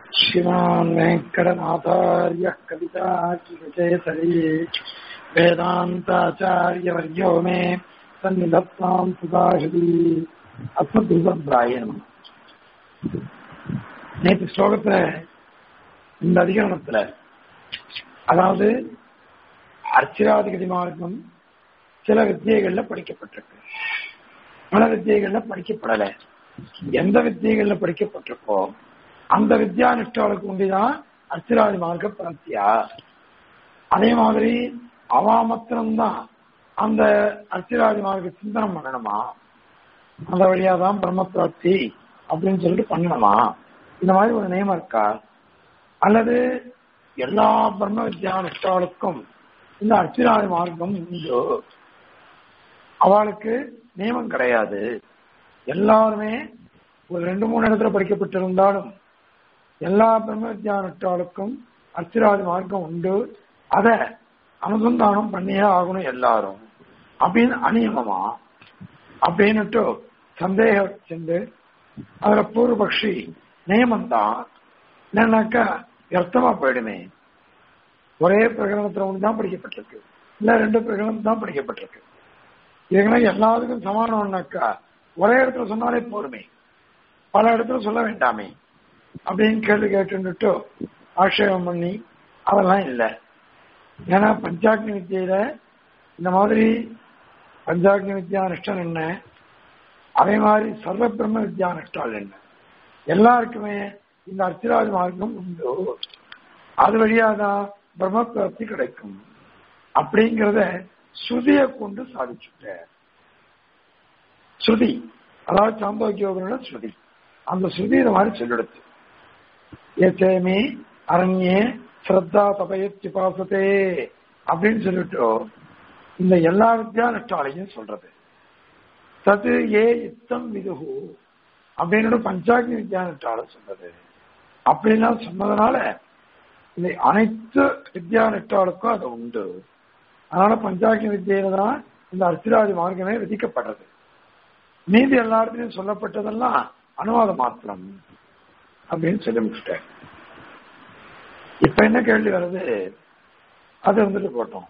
श्रीमान् वेङ्कटनाथार्यः कविताकिकचेतरी वेदान्ताचार्यवर्यो मे सन्निधत्ताम् सुभाषिती அஸ்மத்ருதம்பிராயணம் நேற்று ஸ்லோகத்துல இந்த அதிகரணத்துல அதாவது அர்ச்சிராதிகதி மார்க்கம் சில வித்தியைகள்ல படிக்கப்பட்டிருக்கு பல வித்தியைகள்ல படிக்கப்படல எந்த வித்தியைகள்ல படிக்கப்பட்டிருக்கோ அந்த வித்யா நிஷ்டாளுக்கு உண்டிதான் அர்ச்சிராதி மார்க்க பிராப்தியா அதே மாதிரி அவா மாத்திரம்தான் அந்த அர்ச்சிராதி மார்க்க சிந்தனம் பண்ணணுமா அந்த வழியா தான் பிரம்ம பிராப்தி அப்படின்னு சொல்லிட்டு பண்ணணுமா இந்த மாதிரி ஒரு நியமம் இருக்கா அல்லது எல்லா பிரம்ம வித்யா நிஷ்டாளுக்கும் இந்த அர்ச்சிராதி மார்க்கம் உண்டு அவளுக்கு நியமம் கிடையாது எல்லாருமே ஒரு ரெண்டு மூணு இடத்துல படிக்கப்பட்டிருந்தாலும் எல்லா பிரம்ம வித்யா நிஷ்டாளுக்கும் அர்ச்சிராதி மார்க்கம் உண்டு அதை அனுசந்தானம் பண்ணியே ஆகணும் எல்லாரும் அப்படின்னு அநியமமா அப்படின்னுட்டு சந்தேகம் சென்று அதுல பூர்வபக்ஷி நியமம் தான் என்னன்னாக்கா வியர்த்தமா போயிடுமே ஒரே பிரகடனத்துல ஒன்று தான் படிக்கப்பட்டிருக்கு இல்ல ரெண்டு பிரகடனம் தான் படிக்கப்பட்டிருக்கு இதுக்கெல்லாம் எல்லாத்துக்கும் சமானம்னாக்கா ஒரே இடத்துல சொன்னாலே போருமே பல இடத்துல சொல்ல வேண்டாமே அப்படின்னு கேள்வி கேட்டுட்டு ஆட்சேபம் பண்ணி அதெல்லாம் இல்லை ஏன்னா பஞ்சாக்னி வித்தியில இந்த மாதிரி பஞ்சாக்னி வித்யா நிஷ்டன் என்ன அதே மாதிரி சர்வ பிரம்ம வித்யா நிஷ்டால் என்ன எல்லாருக்குமே இந்த அர்ச்சிராஜ் மார்க்கம் உண்டு அது வழியா தான் பிரம்ம பிராப்தி கிடைக்கும் அப்படிங்கிறத ஸ்ருதியை கொண்டு சாதிச்சுட்ட ஸ்ருதி அதாவது சாந்தோக்கியோகனோட ஸ்ருதி அந்த ஸ்ருதி இந்த மாதிரி சொல்லிடுச்சு ஏச்சேமி அரண்யே ஸ்ரத்தா தபயத்தி பாசத்தே அப்படின்னு சொல்லிட்டு இந்த எல்லா வித்யா நஷ்டாலையும் சொல்றது தது ஏ யுத்தம் விதுகு அப்படின்னு பஞ்சாக்னி வித்யா நஷ்டால சொல்றது அப்படின்லாம் சொன்னதுனால இந்த அனைத்து வித்யா நஷ்டாளுக்கும் அது உண்டு அதனால பஞ்சாக்னி வித்தியில தான் இந்த அர்ச்சிராஜ் மார்க்கமே விதிக்கப்படுறது மீதி எல்லா இடத்துலையும் சொல்லப்பட்டதெல்லாம் அனுவாத மாத்திரம் அப்படின்னு சொல்லி முடிச்சுட்டேன் இப்ப என்ன கேள்வி வருது அது வந்துட்டு போட்டோம்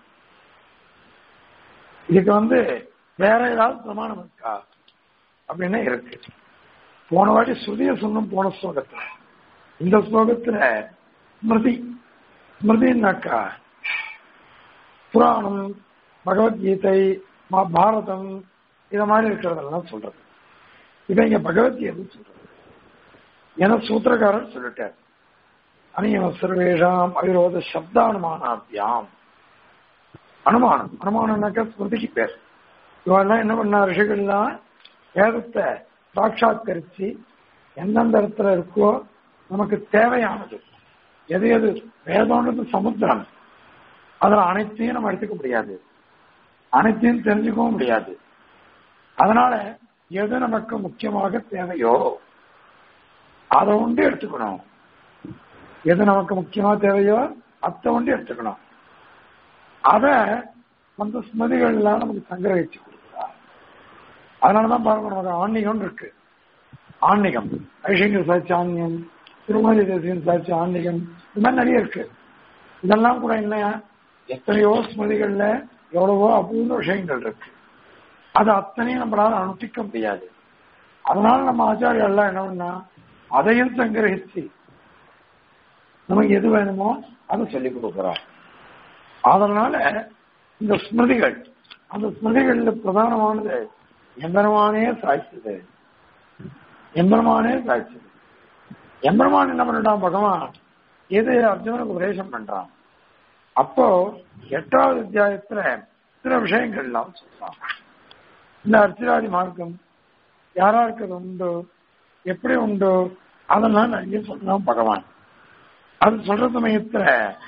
இதுக்கு வந்து வேற ஏதாவது பிரமாணம் இருக்கா அப்படின்னு இருக்கு போன வாட்டி சுதிய சொன்னும் போன ஸ்லோகத்துல இந்த ஸ்லோகத்துல ஸ்மிருதி ஸ்மிருதினாக்கா புராணம் பகவத்கீதை பாரதம் இத மாதிரி இருக்கிறதெல்லாம் சொல்றது இப்ப இங்க பகவத்கீதை சொல்றது ஏன்னா சூத்திரக்காரர் சொல்லிட்டார் அநியம சர்வேஷாம் அவிரோத சப்தானுமானாத்தியாம் அனுமானம் அனுமானம்னாக்கா ஸ்மிருதிக்கு பேர் இவெல்லாம் என்ன பண்ணா ரிஷிகள்லாம் வேதத்தை சாட்சாத்கரிச்சு எந்தெந்த இடத்துல இருக்கோ நமக்கு தேவையானது எது எது வேதம்ன்றது சமுத்திரம் அதுல அனைத்தையும் நம்ம எடுத்துக்க முடியாது அனைத்தையும் தெரிஞ்சுக்கவும் முடியாது அதனால எது நமக்கு முக்கியமாக தேவையோ அதை உண்டு எடுத்துக்கணும் எது நமக்கு முக்கியமா தேவையோ அத்தை உண்டு எடுத்துக்கணும் அத அந்த ஸ்மிருதிகள்லாம் நமக்கு சங்கிரகிச்சு கொடுக்குறார் அதனாலதான் பாருங்க நமக்கு ஆன்மீகம் இருக்கு ஆன்மீகம் ஐஷங்க சாட்சி ஆன்மீகம் திருமதி தேசியம் சாட்சி ஆன்மீகம் இது மாதிரி நிறைய இருக்கு இதெல்லாம் கூட என்ன எத்தனையோ ஸ்மிருதிகள்ல எவ்வளவோ அபூர்வ விஷயங்கள் இருக்கு அது அத்தனையும் நம்மளால அனுஷ்டிக்க முடியாது அதனால நம்ம ஆச்சாரியர் எல்லாம் என்ன பண்ணா அதையும் சங்கிரகிச்சு நமக்கு எது வேணுமோ அதை சொல்லிக் கொடுக்குறார் அதனால இந்த ஸ்மிருதிகள் அந்த ஸ்மிருதிகள்ல பிரதானமானது எம்பெருமானே சாய்ச்சது எம்பெருமானே சாய்ச்சது எம்பெருமான் என்ன பண்ணிட்டான் பகவான் எது அர்ஜுனனுக்கு உபதேசம் பண்றான் அப்போ எட்டாவது அத்தியாயத்துல சில விஷயங்கள் எல்லாம் சொல்றான் இந்த அர்ச்சிராதி மார்க்கம் யாராருக்கு அது உண்டோ எப்படி உண்டோ அதெல்லாம் நிறைய சொன்னான் பகவான் அது சொல்ற சமயத்துல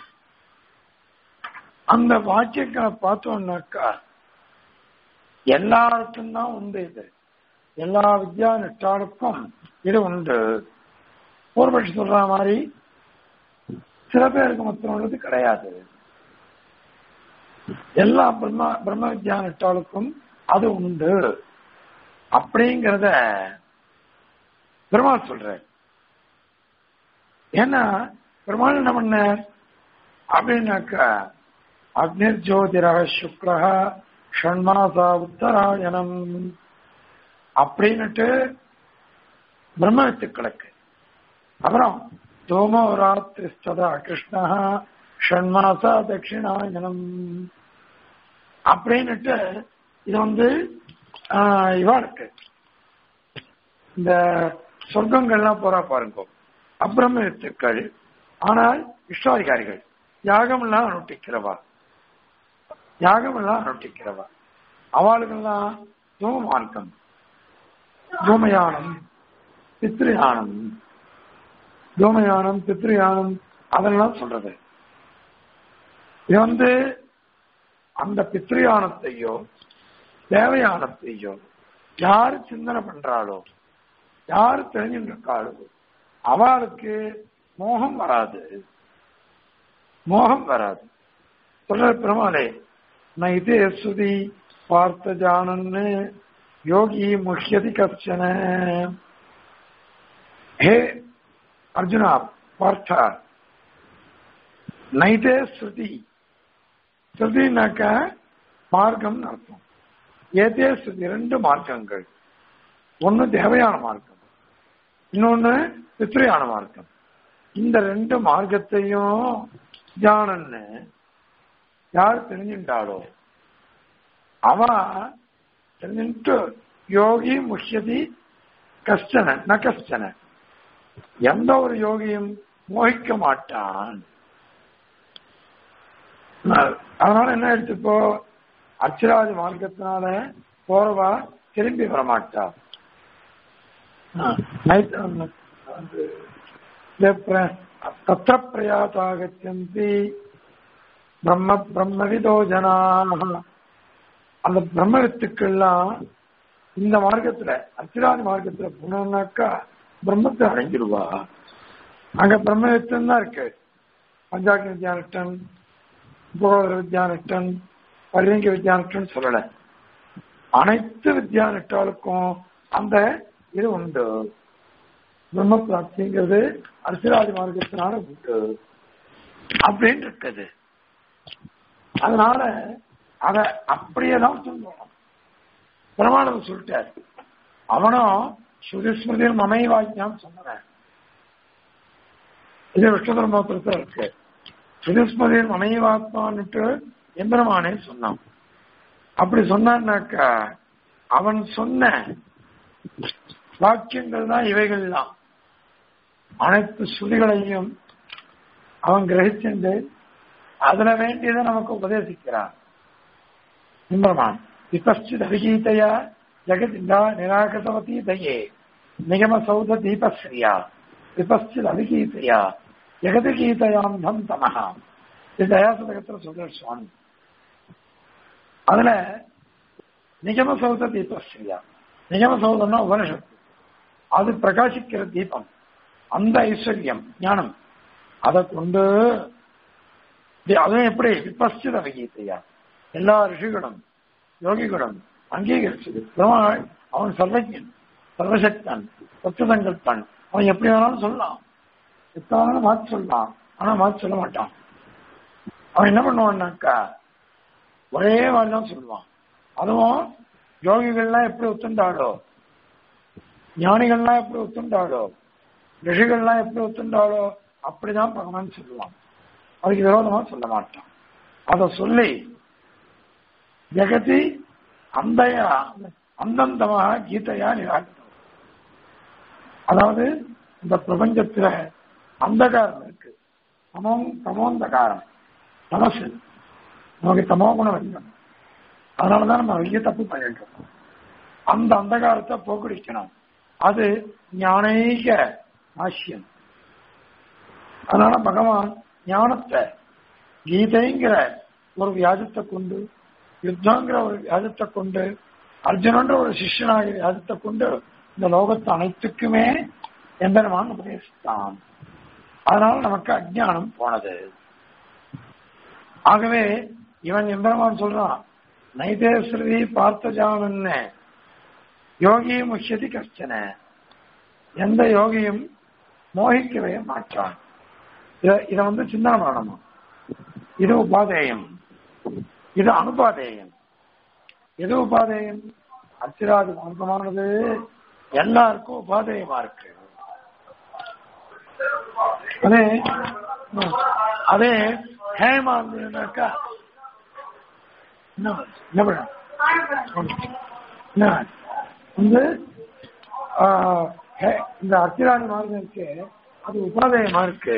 அந்த வாக்கியங்களை பார்த்தோம்னாக்கா எல்லாருக்கும் தான் உண்டு இது எல்லா வித்யா நிஷ்டாளுக்கும் இது உண்டு பூர்வபட்சி சொல்ற மாதிரி சில பேருக்கு மொத்தம் உள்ளது கிடையாது எல்லா பிரம்ம பிரம்ம வித்யா நிஷ்டாளுக்கும் அது உண்டு அப்படிங்கிறத பெருமாள் சொல்ற ஏன்னா பெருமாள் என்ன பண்ண அப்படின்னாக்கா அக்னிர் ஜோதிரக சுக்ரஹ ஷண்மாசா உத்தராயணம் அப்படின்னுட்டு பிரம்மத்துக்களுக்கு அப்புறம் தோமோராத்திரிஸ்ததா கிருஷ்ணா ஷண்மாசா தட்சிணாயனம் அப்படின்னுட்டு இது வந்து இவாளுக்கு இந்த சொர்க்கங்கள்லாம் போறா பாருங்க அப்பிரமத்துக்கள் ஆனால் இஷ்டாதிகாரிகள் யாகமெல்லாம் அனுஷ்டிக்கிறவா யாகமெல்லாம் அனுஷ்டிக்கிறவா அவளுக்கெல்லாம் தூம மார்க்கம் தூமயானம் பித்ருயானம் தூமயானம் பித்ருயானம் அதெல்லாம் சொல்றது இது வந்து அந்த பித்ருயானத்தையோ தேவயானத்தையோ யாரு சிந்தனை பண்றாளோ யாரு தெரிஞ்சுட்டு இருக்காளோ அவளுக்கு மோகம் வராது மோகம் வராது சொல்ற பெருமாளே நான் இது சுதி பார்த்த ஜானன்னு யோகி முக்கியதி கஷ்டன ஹே அர்ஜுனா பார்த்தா நைட்டே ஸ்ருதி ஸ்ருதினாக்க மார்க்கம் அர்த்தம் ஏதே ஸ்ருதி ரெண்டு மார்க்கங்கள் ஒன்னு தேவையான மார்க்கம் இன்னொன்னு பித்ரையான மார்க்கம் இந்த ரெண்டு மார்க்கத்தையும் ஜானன்னு யார் தெரிஞ்சுட்டாளோ அவ தெரிஞ்சுட்டு யோகி முக்கியதி கஷ்டன ந கஷ்டன எந்த ஒரு யோகியும் மோகிக்க மாட்டான் அதனால என்ன ஆயிடுச்சு இப்போ அச்சிராதி மார்க்கத்தினால போறவா திரும்பி வரமாட்டா தத்திர பிரயாசாகச்சந்தி பிரம்ம பிரம்மவிதோ ஜனாக அந்த பிரம்ம வித்துக்கள்லாம் இந்த மார்க்கத்துல அச்சிராதி மார்க்கத்துல போனோம்னாக்கா பிரம்மத்தை அடைஞ்சிருவா அங்க பிரம்ம வித்தம் தான் இருக்கு பஞ்சாக்கி வித்யானிஷ்டன் புரோதர வித்யானிஷ்டன் பரிவங்க வித்யானிஷ்டன் சொல்லல அனைத்து வித்யானிஷ்டாலுக்கும் அந்த இது உண்டு பிரம்ம பிராப்திங்கிறது அரசியலாதி மார்க்கத்தினால உண்டு அப்படின்னு இருக்குது அதனால அத அப்படியே தான் சொல்லணும் பிரமாணம் சொல்லிட்டார் அவனும் சுதிஸ்மிருதியில் மமை வாக்கியான்னு சொன்னவன் இது விஷ்ணு தர்மபுரத்தில் இருக்கு சுதிஸ்மிருதியில் மமை வாத்மான்னுட்டு எம்பெருமானே சொன்னான் அப்படி சொன்னான்னாக்கா அவன் சொன்ன வாக்கியங்கள் தான் இவைகள்லாம் அனைத்து சுதிகளையும் அவன் கிரகிச்சென்று அதுல வேண்டியதை நமக்கு உபதேசிக்கிறான் எம்பெருமான் விபஸ்சித் அபிகீதையா ஜெகதிண்டா நிராகசவதி தயே நிகம சௌத தீபஸ்ரீயா விபஸ்சித் அபிகீதையா ஜெகதி கீதையாம் தம் தமஹா இது தயாசதகத்தில் சொல்ற சுவாமி அதுல நிகம சௌத தீபஸ்ரீயா நிகம சௌதம்னா உபனிஷத்து அது பிரகாசிக்கிற தீபம் அந்த ஐஸ்வர்யம் ஞானம் அதை கொண்டு அதுவும் எப்படி விபஸ்சித அபிகீதையா எல்லா ரிஷிகளும் யோகிகளும் அங்கீகரிச்சது பெருமாள் அவன் சர்வஜன் சர்வசக்தன் சத்துதங்கத்தான் அவன் எப்படி வேணாலும் சொல்லலாம் எத்தாலும் மாற்றி சொல்லலாம் ஆனா மாற்றி சொல்ல மாட்டான் அவன் என்ன பண்ணுவான்னாக்கா ஒரே மாதிரி தான் சொல்லுவான் அதுவும் யோகிகள்லாம் எப்படி ஒத்துண்டாடோ ஞானிகள்லாம் எப்படி ஒத்துண்டாடோ ரிஷிகள்லாம் எப்படி ஒத்துண்டாடோ அப்படிதான் பகவான் சொல்லுவான் அதுக்கு விரோதமா சொல்ல மாட்டான் அதை சொல்லி ஜெகதி அந்தயா அந்தந்தமாக கீதையா நிராகரித்தவர் அதாவது இந்த பிரபஞ்சத்துல அந்தகாரம் இருக்கு தமோ தமோந்தகாரம் தமசு நமக்கு தமோ குணம் வேண்டும் அதனாலதான் நம்ம நிறைய தப்பு பண்ணிட்டு இருக்கோம் அந்த அந்தகாரத்தை போக்குடிக்கணும் அது ஞானீக ஆசியம் அதனால பகவான் ஞானத்தை கீதைங்கிற ஒரு வியாஜத்தை கொண்டு யுத்தங்கிற ஒரு வியாஜத்தை கொண்டு அர்ஜுனன்ற ஒரு சிஷ்யனாகிற வியாஜத்தை கொண்டு இந்த லோகத்தை அனைத்துக்குமே எம்பெருமான் உபதேசித்தான் அதனால நமக்கு அஜ்ஞானம் போனது ஆகவே இவன் எம்பெருமான் சொல்றான் நைதேஸ்வரி பார்த்தஜானன்னு யோகி முக்கியதி கஷ்டன எந்த யோகியும் மோகிக்கவே மாட்டான் இத இத வந்து சிந்தனை பண்ணணுமா இது உபாதேயம் இது அனுபாதேயம் எது உபாதேயம் அச்சிராது மார்க்கமானது எல்லாருக்கும் உபாதேயமா இருக்கு அதே ம், அதே ஹேமா இருந்ததுனாக்கா என்ன என்ன பண்ண என்ன வந்து ஆ, ஹே- இந்த அச்சிராதி மார்க்கம் இருக்கு அது உபாதேயமா இருக்கு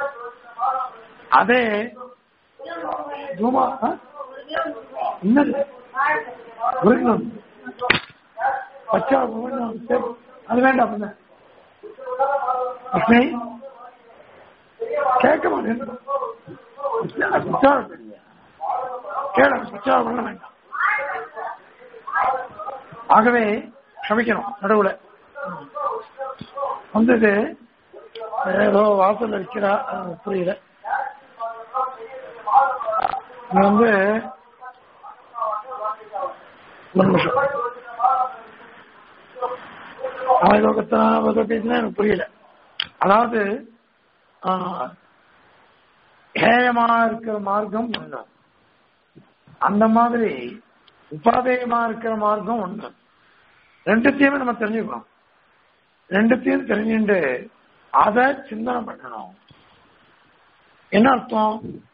அதே தூமா ஆ? என்னது முருகன் பச்சா முருகன் சரி, அது வேண்டாம் அப்படின்னா லட்சுமி கேட்க மாட்டேன் பிரச்சாரம் பண்ணுங்க கேள பிரச்சாரம் பண்ண வேண்டாம் ஆகவே க்ஷமிக்கணும் நடுவுல வந்தது ஏதோ வாசல் இருக்கிறா அது புரியல இது வந்து ஒரு நிமிஷம் அவன் ஏதோ கத்தனா ஏதோ பேசினா எனக்கு புரியல அதாவது ஆஹ், ஹேயமா இருக்கிற மார்க்கம் ஒண்ணு அந்த மாதிரி உபாதேயமா இருக்கிற மார்க்கம் ஒண்ணு ரெண்டுத்தையுமே நம்ம தெரிஞ்சுக்கணும் ரெண்டுத்தையும் தெரிஞ்சுட்டு அதை சிந்தனை பண்ணணும் என்ன அர்த்தம்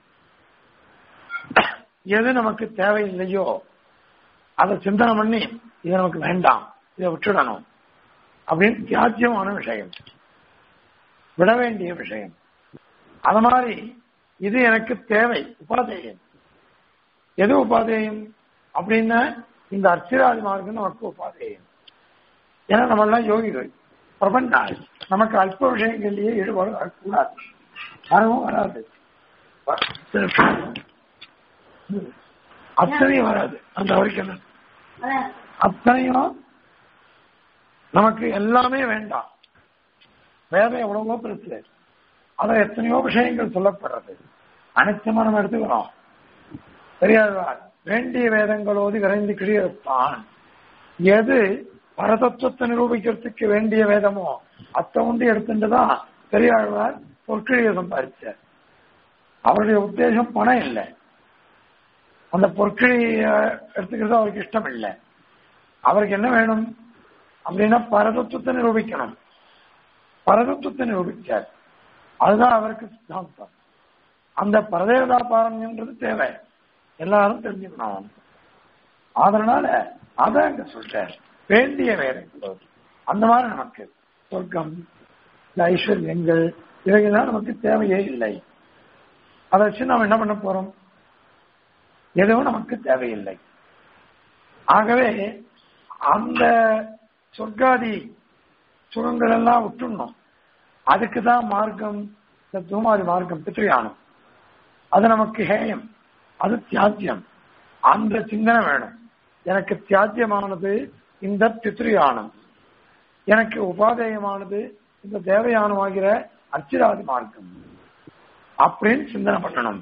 எது நமக்கு தேவையில்லையோ அதை சிந்தனை பண்ணி இது நமக்கு வேண்டாம் இதை விட்டுடணும் அப்படின்னு தியாஜ்யமான விஷயம் விட வேண்டிய விஷயம் அது மாதிரி இது எனக்கு தேவை உபாதேயம் எது உபாதேயம் அப்படின்னா இந்த அர்ச்சிராதி மார்க்கம் நமக்கு உபாதேயம் ஏன்னா நம்ம எல்லாம் யோகிகள் பிரபன்னாள் நமக்கு அல்ப விஷயங்கள்லயே ஈடுபாடு வரக்கூடாது வரவும் வராது அத்தனையும் வராது அந்த வரைக்கும் அத்தனையும் நமக்கு எல்லாமே வேண்டாம் வேதம் எவ்வளவோ பெருசு அத எத்தனையோ விஷயங்கள் சொல்லப்படுறது அனைத்துமா நம்ம எடுத்துக்கிறோம் பெரியாழ்வார் வேண்டிய வேதங்களோடு விரைந்து கிழியறுத்தான் எது பரதத்துவத்தை நிரூபிக்கிறதுக்கு வேண்டிய வேதமோ அத்தை உண்டு எடுத்துட்டுதான் பெரியாழ்வார் பொற்கிழிய சம்பாதிச்சார் அவருடைய உத்தேசம் பணம் இல்லை அந்த பொற்கிழிய எடுத்துக்கிறது அவருக்கு இஷ்டம் இல்லை அவருக்கு என்ன வேணும் அப்படின்னா பரதத்துவத்தை நிரூபிக்கணும் பரதத்துவத்தை நிரூபிச்சார் அதுதான் அவருக்கு சித்தாந்தம் அந்த பரதேவதா பாரம்ன்றது தேவை எல்லாரும் தெரிஞ்சுக்கணும் அதனால அதை அங்க சொல்றார் வேண்டிய வேலைகளோடு அந்த மாதிரி நமக்கு சொர்க்கம் இந்த ஐஸ்வர்யங்கள் இவைகள்லாம் நமக்கு தேவையே இல்லை அதை வச்சு நாம் என்ன பண்ண போறோம் எதுவும் நமக்கு தேவையில்லை ஆகவே அந்த சொர்க்காதி சுகங்கள் எல்லாம் விட்டுடணும் அதுக்கு தான் மார்க்கம் இந்த தூமாதி மார்க்கம் பித்ரியானம் அது நமக்கு ஹேயம் அது தியாஜ்யம் அந்த சிந்தனை வேணும் எனக்கு தியாஜ்யமானது இந்த பித்ரியானம் எனக்கு உபாதேயமானது இந்த தேவயானமாகிற அச்சிராதி மார்க்கம் அப்படின்னு சிந்தனை பண்ணணும்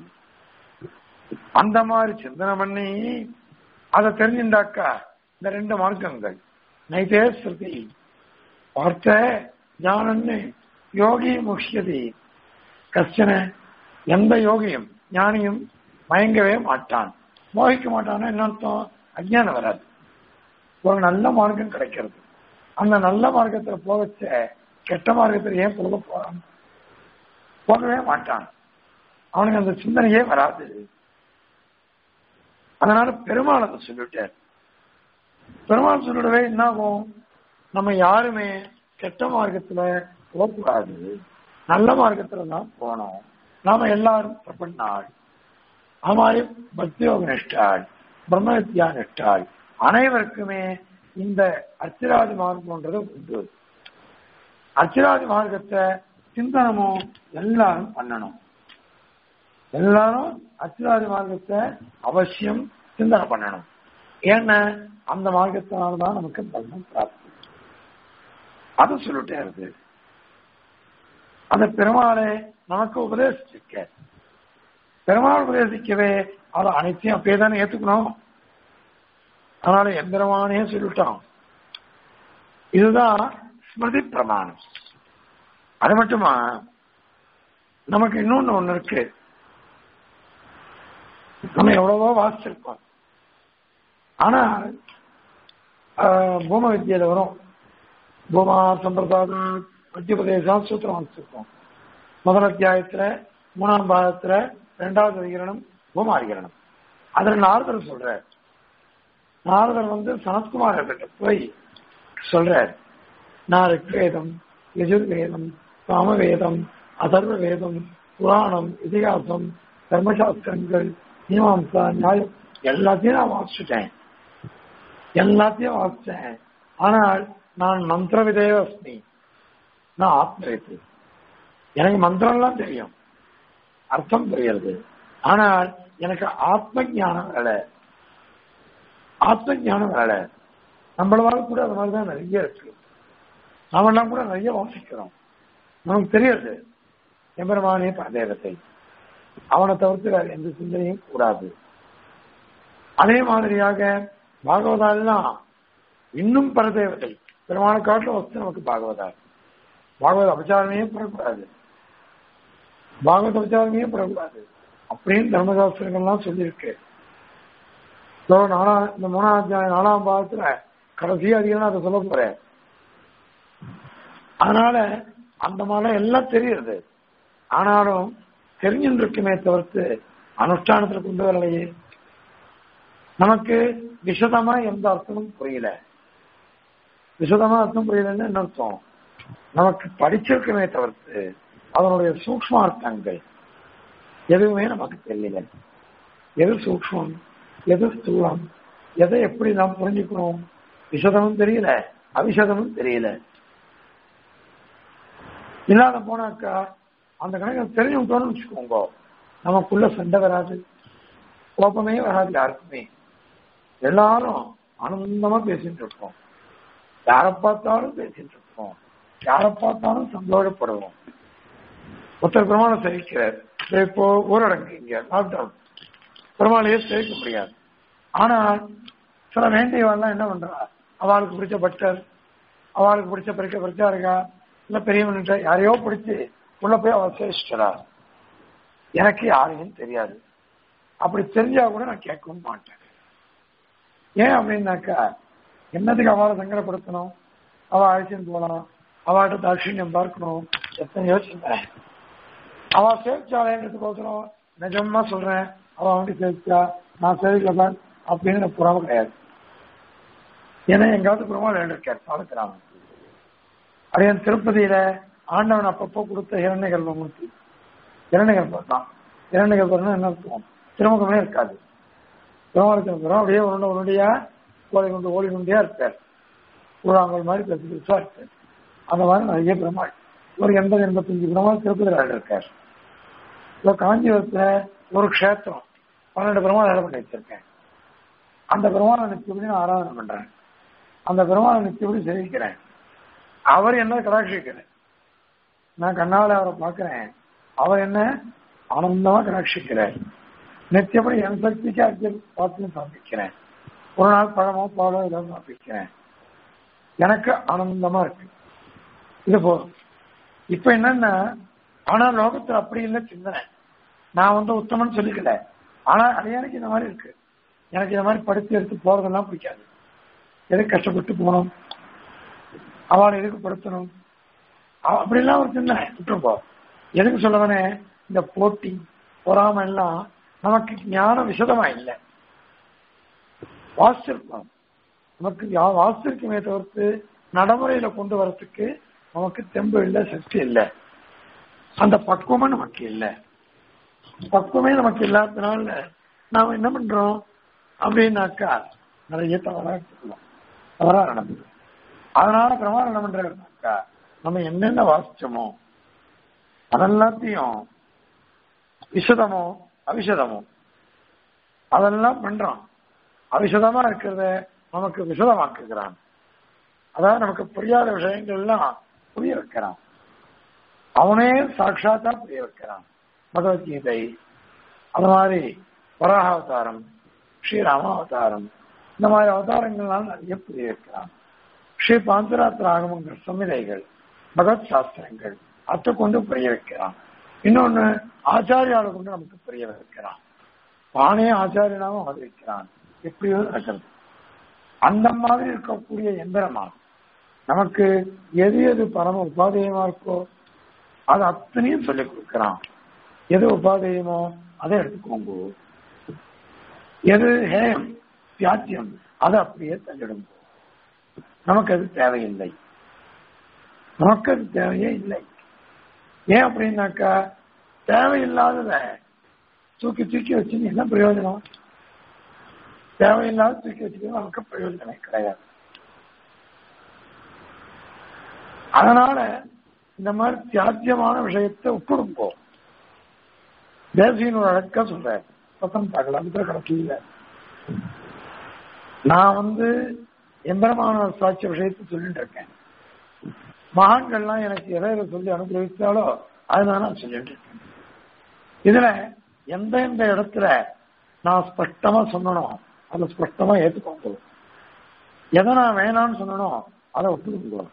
அந்த மாதிரி சிந்தனை பண்ணி அதை தெரிஞ்சுட்டாக்கா இந்த ரெண்டு மார்க்கங்கள் நைதே ஸ்ருதி பார்த்த ஞானன்னு யோகி முக்கியதி கஷ்டன எந்த யோகியும் ஞானியும் மயங்கவே மாட்டான் மோகிக்க மாட்டான்னா என்ன அர்த்தம் அஜ்ஞானம் வராது ஒரு நல்ல மார்க்கம் கிடைக்கிறது அந்த நல்ல மார்க்கத்துல போகச்ச கெட்ட மார்க்கத்துல ஏன் போக போறான் போகவே மாட்டான் அவனுக்கு அந்த சிந்தனையே வராது அதனால பெருமாள் அதை சொல்லிட்டார் பெருமாள் சொல்லிடவே என்ன ஆகும் நம்ம யாருமே கெட்ட மார்க்கத்துல போகக்கூடாது நல்ல மார்க்கத்துல தான் போனோம் நாம எல்லாரும் பிரபன்னாள் அது மாதிரி பக்தியோக நிஷ்டாள் பிரம்ம வித்யா நிஷ்டாள் அனைவருக்குமே இந்த அச்சிராதி மார்க்கம்ன்றது உண்டு அச்சிராதி மார்க்கத்தை சிந்தனமும் எல்லாரும் பண்ணணும் எல்லாரும் அச்சிராதி மார்க்கத்தை அவசியம் சிந்தனை பண்ணணும் ஏன்னா அந்த மார்க்கத்தினால்தான் நமக்கு பலன் பிராப்தி அது சொல்லிட்டே இருக்கு அந்த பெருமாளை நமக்கு உபதேசிச்சிருக்க பெருமாள் உபதேசிக்கவே அதை அனைத்தையும் அப்படியே தானே ஏத்துக்கணும் அதனால எந்திரமானே சொல்லிட்டான் இதுதான் ஸ்மிருதி பிரமாணம் அது மட்டுமா நமக்கு இன்னொன்னு ஒண்ணு இருக்கு நம்ம எவ்வளவோ வாசிச்சிருக்கோம் ஆனா ஆஹ், பூம வித்தியில வரும் பூமா சம்பிரதாய மத்தியபிரதேசா சூத்திரம் வாசிச்சிருக்கோம் முதல் அத்தியாயத்துல மூணாம் பாகத்துல ரெண்டாவது அதிகரணம் பூமாதிகரணம் அதுல நாரதர் சொல்றார் நாரதர் வந்து சனத்குமார் கிட்ட போய் சொல்றார் நான் ரிக்வேதம் யஜுர்வேதம் சாமவேதம் அதர்வ வேதம் புராணம் இதிகாசம் தர்மசாஸ்திரங்கள் மீமாம்சா நியாயம் எல்லாத்தையும் நான் வாசிச்சுட்டேன் எல்லாத்தையும் வாசிச்சேன் ஆனால் நான் மந்திர விதேவ அஸ்மி நான் ஆத்மவேத்து எனக்கு மந்திரம்லாம் தெரியும் அர்த்தம் தெரியாது ஆனால் எனக்கு ஆத்ம ஞானம் வரல ஆத்ம ஞானம் வரல நம்மளால கூட அது மாதிரிதான் நிறைய இருக்கு நாமெல்லாம் கூட நிறைய வாசிக்கிறோம் நமக்கு தெரியாது எம்பெருமானே பரதேவத்தை அவனை தவிர்த்து வேற எந்த சிந்தனையும் கூடாது அதே மாதிரியாக பாகவதாலாம் இன்னும் பரதேவதை பெருமான காட்டில் வச்சு நமக்கு பாகவதார் பாகவத அபச்சாரமே பெறக்கூடாது பாகவத அபச்சாரமே பெறக்கூடாது அப்படின்னு தர்மசாஸ்திரங்கள்லாம் சொல்லியிருக்கு இதோ நாலா இந்த மூணாம் அத்தியாயம் நாலாம் பாகத்துல கடைசி அதிகம் அதை சொல்ல போறேன் அதனால அந்த மாதிரிலாம் எல்லாம் தெரியுது ஆனாலும் தெரிஞ்சுட்டு இருக்குமே தவிர்த்து அனுஷ்டானத்துல கொண்டு வரலையே நமக்கு விஷதமா எந்த அர்த்தமும் புரியல விஷதமா அர்த்தம் புரியலன்னு என்ன அர்த்தம் நமக்கு படிச்சிருக்குமே தவிர்த்து அதனுடைய சூக்ம அர்த்தங்கள் எதுவுமே நமக்கு தெரியல எது சூக்மம் எது ஸ்தூலம் எதை எப்படி நாம் புரிஞ்சுக்கணும் விஷதமும் தெரியல அவிஷதமும் தெரியல இல்லாத போனாக்கா அந்த கணக்கு தெரிஞ்சு விட்டோம்னு வச்சுக்கோங்க நமக்குள்ள சண்டை வராது கோபமே வராது யாருக்குமே எல்லாரும் ஆனந்தமா பேசிட்டு இருப்போம் யாரை பார்த்தாலும் பேசிட்டு இருப்போம் யாரை பார்த்தாலும் சந்தோஷப்படுவோம் ஒருத்தர் பெருமாளை சேவிக்கிறார் இப்போ ஊரடங்கு இங்க லாக்டவுன் பெருமாளையே சேவிக்க முடியாது ஆனால் சில வேண்டியவெல்லாம் என்ன பண்றா அவளுக்கு பிடிச்ச பட்டர் அவளுக்கு பிடிச்ச பிடிக்க பிடிச்சா இருக்கா இல்ல பெரியவன்கிட்ட யாரையோ பிடிச்சி உள்ள போய் அவள் சேவிச்சிட்டா எனக்கு யாரையும் தெரியாது அப்படி தெரிஞ்சா கூட நான் கேட்கவும் மாட்டேன் ஏன் அப்படின்னாக்கா என்னதுக்கு அவளை சங்கடப்படுத்தணும் அவ அழைச்சின்னு போகலாம் அவள்கிட்ட தாட்சியம் பார்க்கணும் எத்தனை யோசிச்சேன் அவ சேவிச்சாலேன்றதுக்கோசரம் நிஜமா சொல்றேன் அவ வந்து சேவிச்சா நான் சேவிக்கல அப்படின்னு புறாம கிடையாது ஏன்னா எங்காவது பெருமாள் இருக்கார் சாலக்கிராமன் அதே திருப்பதியில ஆண்டவன் அப்பப்போ கொடுத்த இரண்டை கர்ப்பமூர்த்தி இரண்டை கர்ப்பம் தான் இரண்டை கர்ப்பம்னா என்ன அர்த்தம் திருமுகமே இருக்காது பெருமாளுக்கு அப்படியே உருண்டை உருண்டையா ஓலை கொண்டு ஓடி கொண்டே இருப்பார் கூழாங்கல் மாதிரி பெருசு பெருசா இருப்பார் அந்த மாதிரி நிறைய பெருமாள் ஒரு எண்பது எண்பத்தஞ்சு பெருமாள் திருப்பதியில் இருக்கார் இப்போ காஞ்சிபுரத்துல ஒரு க்ஷேத்திரம் பன்னெண்டு பெருமாள் வேலை பண்ணி வச்சிருக்கேன் அந்த பெருமாளை நிச்சயப்படி நான் ஆராதனை பண்றேன் அந்த பெருமாளை நிச்சயப்படி சேவிக்கிறேன் அவர் என்ன கடாட்சிக்கிறேன் நான் கண்ணால அவரை பார்க்கிறேன் அவர் என்ன ஆனந்தமா கடாட்சிக்கிறார் நித்தியப்படி என் சக்திக்கு அர்ஜுன் பார்த்து சமர்ப்பிக்கிறேன் ஒரு நாள் பழமோ பாலோ ஏதோ சமர்ப்பிக்கிறேன் எனக்கு ஆனந்தமா இருக்கு இது போதும் இப்ப என்னன்னா ஆனா லோகத்துல அப்படி இல்லை சிந்தனை நான் வந்து உத்தமன்னு சொல்லிக்கல ஆனா அது எனக்கு இந்த மாதிரி இருக்கு எனக்கு இந்த மாதிரி படுத்து எடுத்து போறதெல்லாம் பிடிக்காது எதுக்கு கஷ்டப்பட்டு போகணும் அவளை எதுக்கு படுத்தணும் அவ- அப்படிலாம் ஒரு சிந்தனை விட்டுருப்போம் எதுக்கு சொல்லவனே இந்த போட்டி பொறாம எல்லாம் நமக்கு ஞானம் விசதமா இல்லை வாசிச்சிருக்கோம் நமக்கு யா- வாசிச்சிருக்குமே தவிர்த்து நடைமுறையில கொண்டு வரத்துக்கு நமக்கு தெம்பு இல்லை சக்தி இல்லை அந்த பக்குவமும் நமக்கு இல்லை பக்குவமே நமக்கு இல்லாததுனால நாம என்ன பண்றோம் அப்படின்னாக்கா நிறைய தவறா எடுத்துக்கலாம் தவறா நடந்தது அதனால பிரமாணம் என்ன பண்றாருனாக்கா நம்ம என்னென்ன வாசிச்சோமோ அதெல்லாத்தையும் விஷதமோ அவிஷதமோ அதெல்லாம் பண்றோம் அவிஷதமா இருக்கிறத நமக்கு விஷதமாக்குகிறான் அதாவது நமக்கு புரியாத விஷயங்கள்லாம் புரிய வைக்கிறான் அவனே சாட்சாத்தா புரிய வைக்கிறான் பகவத்கீதை அது மாதிரி வராக அவதாரம் ஸ்ரீராம அவதாரம் இந்த மாதிரி அவதாரங்கள்லாம் நிறைய புரிய வைக்கிறான் ஸ்ரீ பாந்தராத்திர ஆகமங்கள் சம்மிதைகள் பகவத் சாஸ்திரங்கள் அத்தை கொண்டு புரிய வைக்கிறான் இன்னொன்னு ஆச்சாரியால கொண்டு நமக்கு புரிய வைக்கிறான் தானே ஆச்சாரியனாகவும் ஆதரிக்கிறான் எப்படியோ நடக்கிறது அந்த மாதிரி இருக்கக்கூடிய எந்திரமா நமக்கு எது எது பரம உபாதேயமா இருக்கோ அது அத்தனையும் சொல்லிக் கொடுக்கிறான் எது உபாதேயமோ அதை எடுத்துக்கோங்க எது ஹேயம் தியாத்தியம் அதை அப்படியே தள்ளிடும் நமக்கு அது தேவையில்லை நமக்கு அது தேவையே இல்லை ஏன் அப்படின்னாக்கா தேவையில்லாதத தூக்கி தூக்கி வச்சு என்ன பிரயோஜனம் தேவையில்லாத தூக்கி வச்சுக்கிறது நமக்கு பிரயோஜனமே கிடையாது அதனால இந்த மாதிரி தியாத்தியமான விஷயத்தை விட்டுடும்போ தேசியன் ஒரு அழக்க சொல்றேன் பத்தம் பார்க்கல அதுக்கு கடைசியில நான் வந்து எந்திரமான சாட்சிய விஷயத்தை சொல்லிட்டு இருக்கேன் மகான்கள்லாம் எனக்கு எதை எதை சொல்லி அனுகிரகித்தாலோ அதுதான் நான் சொல்லிட்டு இருக்கேன் இதுல எந்த எந்த இடத்துல நான் ஸ்பஷ்டமா சொன்னனும் அதை ஸ்பஷ்டமா ஏற்றுக்கோங்க எதை நான் வேணாம்னு சொன்னனும் அதை ஒத்துக்கோங்க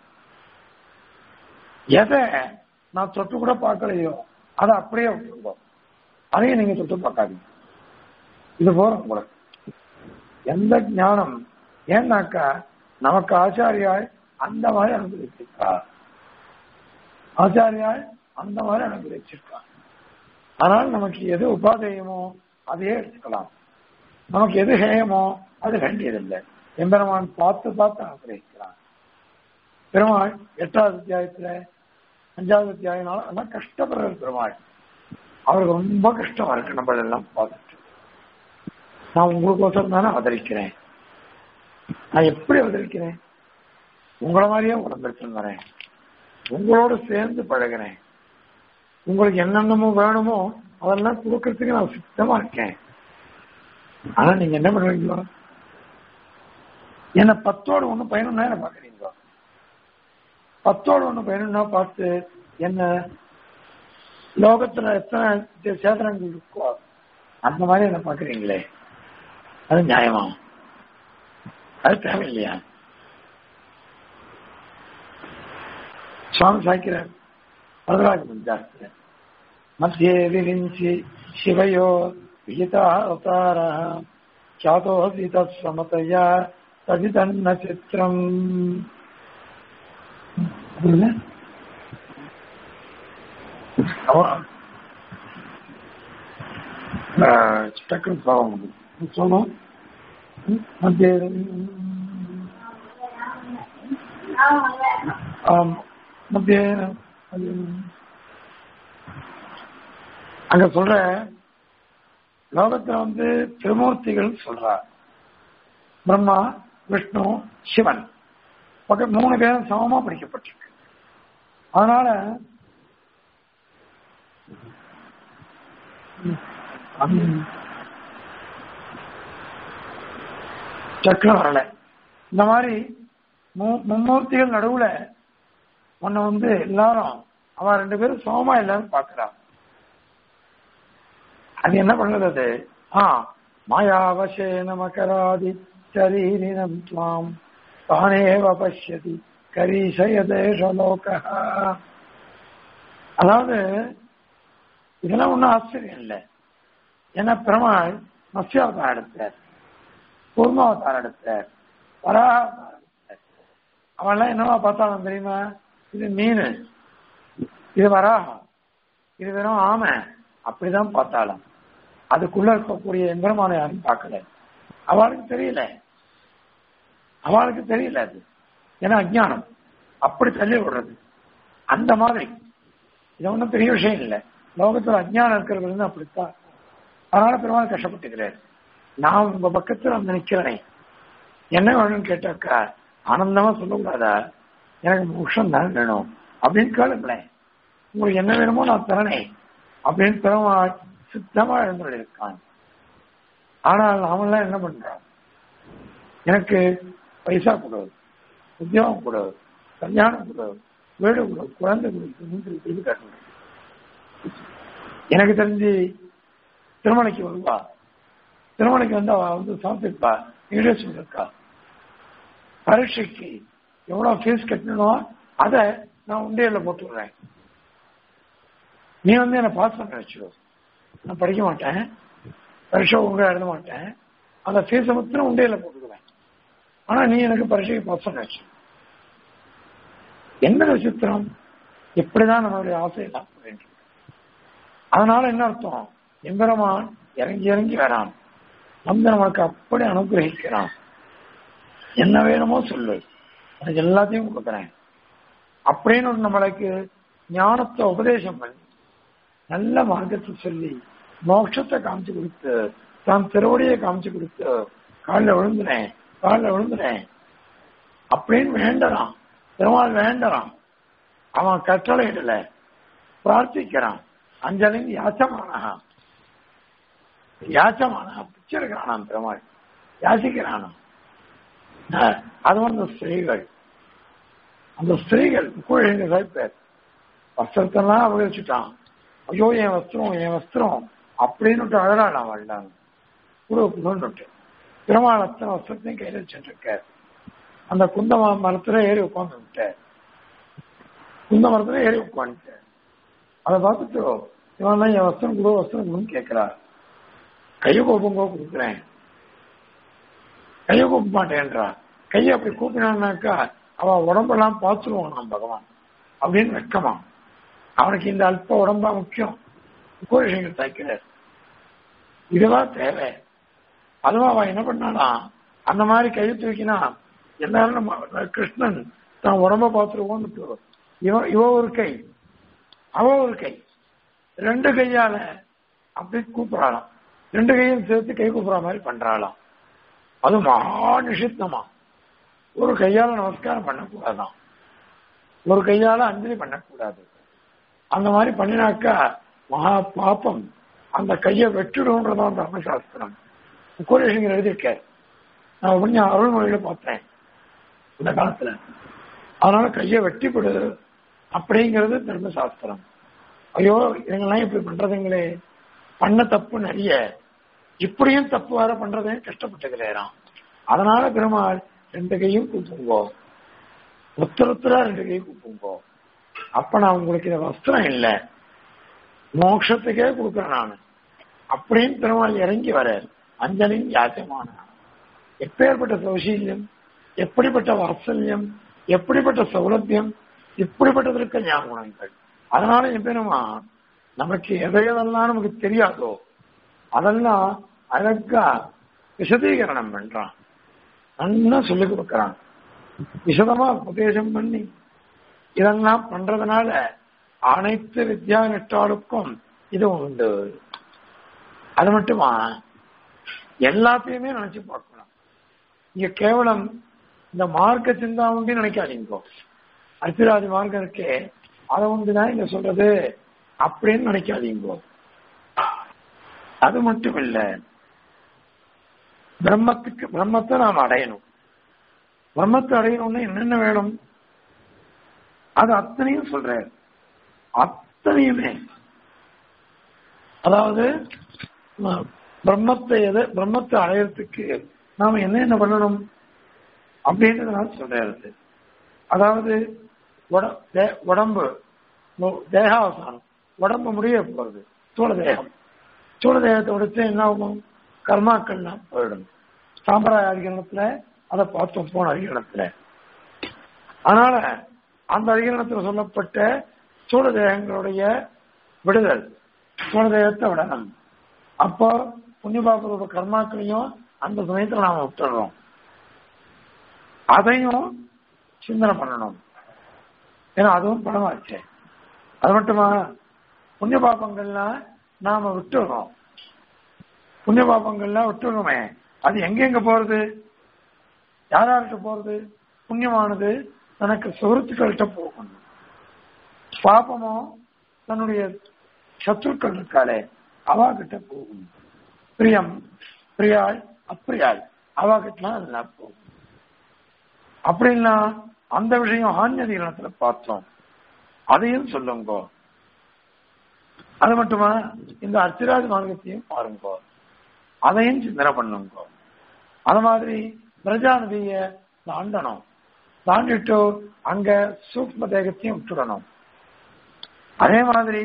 எதை நான் தொட்டு கூட பார்க்கலையோ அதை அப்படியே விட்டுருங்க அதையும் நீங்க தொட்டு பார்க்காதீங்க இது போற உங்களுக்கு எந்த ஞானம் ஏன்னாக்கா நமக்கு ஆச்சாரியால் அந்த மாதிரி அனுபவிச்சிருக்கா ஆச்சாரியால் அந்த மாதிரி அனுபவிச்சிருக்கா ஆனால் நமக்கு எது உபாதேயமோ அதையே எடுத்துக்கலாம் நமக்கு எது ஹேயமோ அது வேண்டியதில்லை எம்பெருமான் பார்த்து பார்த்து அனுகிரகிக்கிறான் பெருமாள் எட்டாவது அத்தியாயத்துல அஞ்சாவது அத்தியாயனால எல்லாம் கஷ்டப்படுற பெருமாள் அவருக்கு ரொம்ப கஷ்டமா இருக்கு நம்ம எல்லாம் பார்த்துட்டு நான் உங்களுக்கோசரம் தானே அவதரிக்கிறேன் நான் எப்படி அவதரிக்கிறேன் உங்களை மாதிரியே உடம்பெடுத்து வரேன் உங்களோட சேர்ந்து பழகிறேன் உங்களுக்கு என்னென்னமோ வேணுமோ அதெல்லாம் கொடுக்கறதுக்கு நான் சுத்தமா இருக்கேன் ஆனா நீங்க என்ன பண்ணுவீங்களோ என்ன பத்தோடு ஒண்ணு பயணம்னா என்ன பாக்குறீங்களோ பத்தோடு ஒண்ணு பயணம்னா பார்த்து என்ன லோகத்துல எத்தனை சேதனங்கள் இருக்கோ அந்த மாதிரி என்ன பாக்குறீங்களே அது நியாயமா அது தேவையில்லையா சுவாமி சாய்க்கிறார் வரதராஜ பஞ்சாஸ்திர மத்தியே விரிஞ்சி சிவையோ விகிதா அவதார சாதோசி தத் சமதையா ததிதன்ன சித்திரம் டக்குன்னு பாவம் சொன்னோம் மத்திய மத்திய அங்க சொல்ற லோகத்துல வந்து திருமூர்த்திகள் சொல்றார் பிரம்மா விஷ்ணு சிவன் பக்கம் மூணு பேரும் சமமா படிக்கப்பட்டிருக்கு அதனால சக்கரம் வரல இந்த மாதிரி மும்மூர்த்திகள் நடுவுல உன்னை வந்து எல்லாரும் அவன் ரெண்டு பேரும் சமமா எல்லாரும் பாக்குறான் அது என்ன பண்ணுறது அது ஆ மாயாவசேன மகராதி சரீரினம் துவாம் தானேவ பசியதி கரீசயதேஷலோக அதாவது இதெல்லாம் ஒன்றும் ஆச்சரியம் இல்லை ஏன்னா பெருமாள் மத்யாவதாரம் எடுத்தார் கூர்மாவதாரம் எடுத்தார் வராகாவதாரம் எடுத்தார் அவன்லாம் என்னவா பார்த்தாலும் தெரியுமா இது மீன் இது வராகம் இது வெறும் ஆமை அப்படிதான் பார்த்தாலும் அதுக்குள்ள இருக்கக்கூடிய எந்திரமான யாரும் பார்க்கல அவளுக்கு தெரியல அவளுக்கு தெரியல அது ஏன்னா அஜ்ஞானம் அப்படி தள்ளி விடுறது அந்த மாதிரி இது ஒன்றும் பெரிய விஷயம் இல்லை லோகத்துல அஜ்ஞானம் இருக்கிறது வந்து அப்படித்தான் அதனால பெருமாள் கஷ்டப்பட்டுக்கிறார் நான் உங்க பக்கத்துல வந்து நிக்கிறேனே என்ன வேணும்னு கேட்டாக்கா ஆனந்தமா சொல்லக்கூடாதா எனக்கு மோஷம் தான் வேணும் அப்படின்னு கேளுங்களேன் உங்களுக்கு என்ன வேணுமோ நான் தரனே அப்படின்னு பெருமாள் சுத்தமா இருக்கான் ஆனால் நாமெல்லாம் என்ன பண்றோம் எனக்கு பைசா கொடு உத்தியோகம் கொடு கல்யாணம் கொடு வீடு கொடு குழந்தை கொடு இது கட்டணும் எனக்கு தெரிஞ்சு திருமலைக்கு வருவா திருமலைக்கு வந்து அவ வந்து சமர்ப்பிப்பா இங்கிலீஷ் இருக்கா பரீட்சைக்கு எவ்வளவு ஃபீஸ் கட்டணும் அதை நான் உண்டியல்ல போட்டுடுறேன் நீ வந்து என்ன பாஸ் பண்ண வச்சுக்கோ நான் படிக்க மாட்டேன் பரீட்சை ஒழுங்கா எழுத மாட்டேன் அந்த ஃபீஸை மட்டும் உண்டையில போட்டுக்குவேன் ஆனா நீ எனக்கு பரீட்சைக்கு பாஸ் பண்ண வச்சு என்ன விசித்திரம் இப்படிதான் நம்மளுடைய ஆசை எல்லாம் வேண்டும் அதனால என்ன அர்த்தம் எம்பெருமான் இறங்கி இறங்கி வரான் வந்து நம்மளுக்கு அப்படி அனுகிரகிக்கிறான் என்ன வேணுமோ சொல்லு எனக்கு எல்லாத்தையும் கொடுக்குறேன் அப்படின்னு ஒரு நம்மளுக்கு ஞானத்தை உபதேசம் பண்ணி நல்ல மார்க்கத்தை சொல்லி மோட்சத்தை காமிச்சு கொடுத்து தான் திருவடியை காமிச்சு கொடுத்து காலில் விழுந்துனேன் காலில் விழுந்துனேன் அப்படின்னு வேண்டறான் பெருமாள் வேண்டறான் அவன் கட்டளையிடல பிரார்த்திக்கிறான் அஞ்சலின் யாச்சமானா யாச்சமானா பிச்சிருக்கிறானாம் பெருமாள் யாசிக்கிறானாம் அது வந்து ஸ்திரீகள் அந்த ஸ்திரீகள் குழந்தை பேர் வஸ்திரத்தெல்லாம் அபகரிச்சுட்டான் ஐயோ என் வஸ்திரம் என் வஸ்திரம் அப்படின்னு அழகாள் அவள் குரு குருன்னுட்டு பெருமாள் அத்தனை வஸ்திரத்தையும் கையில் வச்சுருக்கார் அந்த குந்த மரத்துல ஏறி உட்காந்து விட்டார் குந்த மரத்துல ஏறி உட்காந்துட்டார் அதை பார்த்துட்டு இவன் என் வஸ்திரம் குரு வஸ்திரம் குருன்னு கேட்கிறார் கையை கோப்பங்கோ கொடுக்குறேன் கையை கூப்ப மாட்டேன்றா கையை அப்படி கூப்பினான்னாக்கா அவ உடம்பெல்லாம் பார்த்துருவான் நான் பகவான் அப்படின்னு வெக்கமா அவனுக்கு இந்த அல்ப உடம்பா முக்கியம் கோஷங்கள் தைக்கிறார் இதுவா தேவை அதுவா அவன் என்ன பண்ணானா அந்த மாதிரி கையை தூக்கினா எல்லாரும் நம்ம கிருஷ்ணன் தான் உடம்ப பார்த்துருவோம் இவ இவ ஒரு கை அவ ஒரு கை ரெண்டு கையால அப்படி கூப்பிடலாம் ரெண்டு கையும் சேர்த்து கை கூப்பிடுற மாதிரி பண்றாளாம் அது மகா நிஷித்தமா ஒரு கையால நமஸ்காரம் பண்ணக்கூடாதான் ஒரு கையால அஞ்சலி பண்ணக்கூடாது அந்த மாதிரி பண்ணினாக்கா மகா பாப்பம் அந்த கையை வெட்டிடும்ன்றதான் தர்மசாஸ்திரம் கோரேஷங்கர் எழுதியிருக்கார் நான் கொஞ்சம் அருள்மொழியில பார்த்தேன் இந்த காலத்துல அதனால கையை வெட்டிப்படு அப்படிங்கிறது தர்மசாஸ்திரம் ஐயோ இவங்கெல்லாம் இப்படி பண்றதுங்களே பண்ண தப்பு நிறைய இப்படியும் தப்பு வர பண்றதே கஷ்டப்பட்டுக்கிறேன் அதனால பெருமாள் ரெண்டு கையும் கூப்புங்கோ உத்தரத்துல ரெண்டு கையும் கூப்புங்கோ அப்ப நான் உங்களுக்கு இந்த வஸ்திரம் இல்லை மோட்சத்துக்கே கொடுக்குறேன் நான் அப்படின்னு பெருமாள் இறங்கி வர அஞ்சலின் யாச்சமான எப்பேற்பட்ட சௌசீல்யம் எப்படிப்பட்ட வாத்சல்யம் எப்படிப்பட்ட சௌலபியம் இப்படிப்பட்டதற்கு ஞாபகங்கள் அதனால என் பெருமா நமக்கு எதையெல்லாம் நமக்கு தெரியாதோ அதெல்லாம் அழகா விசதீகரணம் பண்றான் நல்லா சொல்லிக் கொடுக்கறான் விசதமா உபதேசம் பண்ணி இதெல்லாம் பண்றதுனால அனைத்து வித்யா நெட்டாளுக்கும் இது உண்டு அது மட்டுமா எல்லாத்தையுமே நினைச்சு பார்க்கலாம் இங்க கேவலம் இந்த மார்க்க சிந்தா உண்டு நினைக்காதீங்க அர்த்திராஜ் மார்க்கம் இருக்கே அதை உண்டுதான் இங்க சொல்றது அப்படின்னு நினைக்காதீங்க அது மட்டும் இல்ல பிரம்மத்துக்கு பிரம்மத்தை நாம் அடையணும் பிரம்மத்தை அடையணும்னா என்னென்ன வேணும் அது அத்தனையும் சொல்ற அத்தனையுமே அதாவது பிரம்மத்தை எதை பிரம்மத்தை அடையறதுக்கு நாம என்ன என்ன பண்ணணும் அப்படின்றதுனால சொல்றது அதாவது உடம்பு தேகாவசானம் உடம்பு முடிய போறது சூழ தேகம் சூழ தேகத்தை உடைச்சு என்ன ஆகும் கர்மாக்கள்லாம் போயிடும் சாம்பிராய அதிகரணத்துல அதை பார்த்தோம் போன அதிகரணத்துல அதனால அந்த அதிகரணத்துல சொல்லப்பட்ட சூழ தேகங்களுடைய விடுதல் சூழ தேகத்தை விடணும் அப்போ புண்ணியபாபரோட கர்மாக்களையும் அந்த சமயத்துல நாம விட்டுறோம் அதையும் சிந்தனை பண்ணணும் ஏன்னா அதுவும் பணமாச்சு அது மட்டுமா புண்ணிய பாப்பங்கள்லாம் நாம விட்டுறோம் புண்ணிய பாப்பங்கள்லாம் விட்டுறோமே அது எங்க எங்க போறது யாரார்கிட்ட போறது புண்ணியமானது தனக்கு சுகத்துக்கள்கிட்ட போகணும் பாப்பமோ தன்னுடைய சத்துருக்கள் இருக்காளே அவா கிட்ட போகும் பிரியம் பிரியாள் அப்பிரியாள் அவா கிட்டலாம் அதெல்லாம் போகும் அப்படின்னா அந்த விஷயம் ஆன்மீகத்துல பார்த்தோம் அதையும் சொல்லுங்க அது மட்டுமா இந்த அர்ச்சிராஜ் மார்க்கத்தையும் பாருங்க அதையும் சிந்தனை பண்ணுங்க அது மாதிரி பிரஜாநதிய தாண்டணும் தாண்டிட்டு அங்க சூக்ம தேகத்தையும் விட்டுடணும் அதே மாதிரி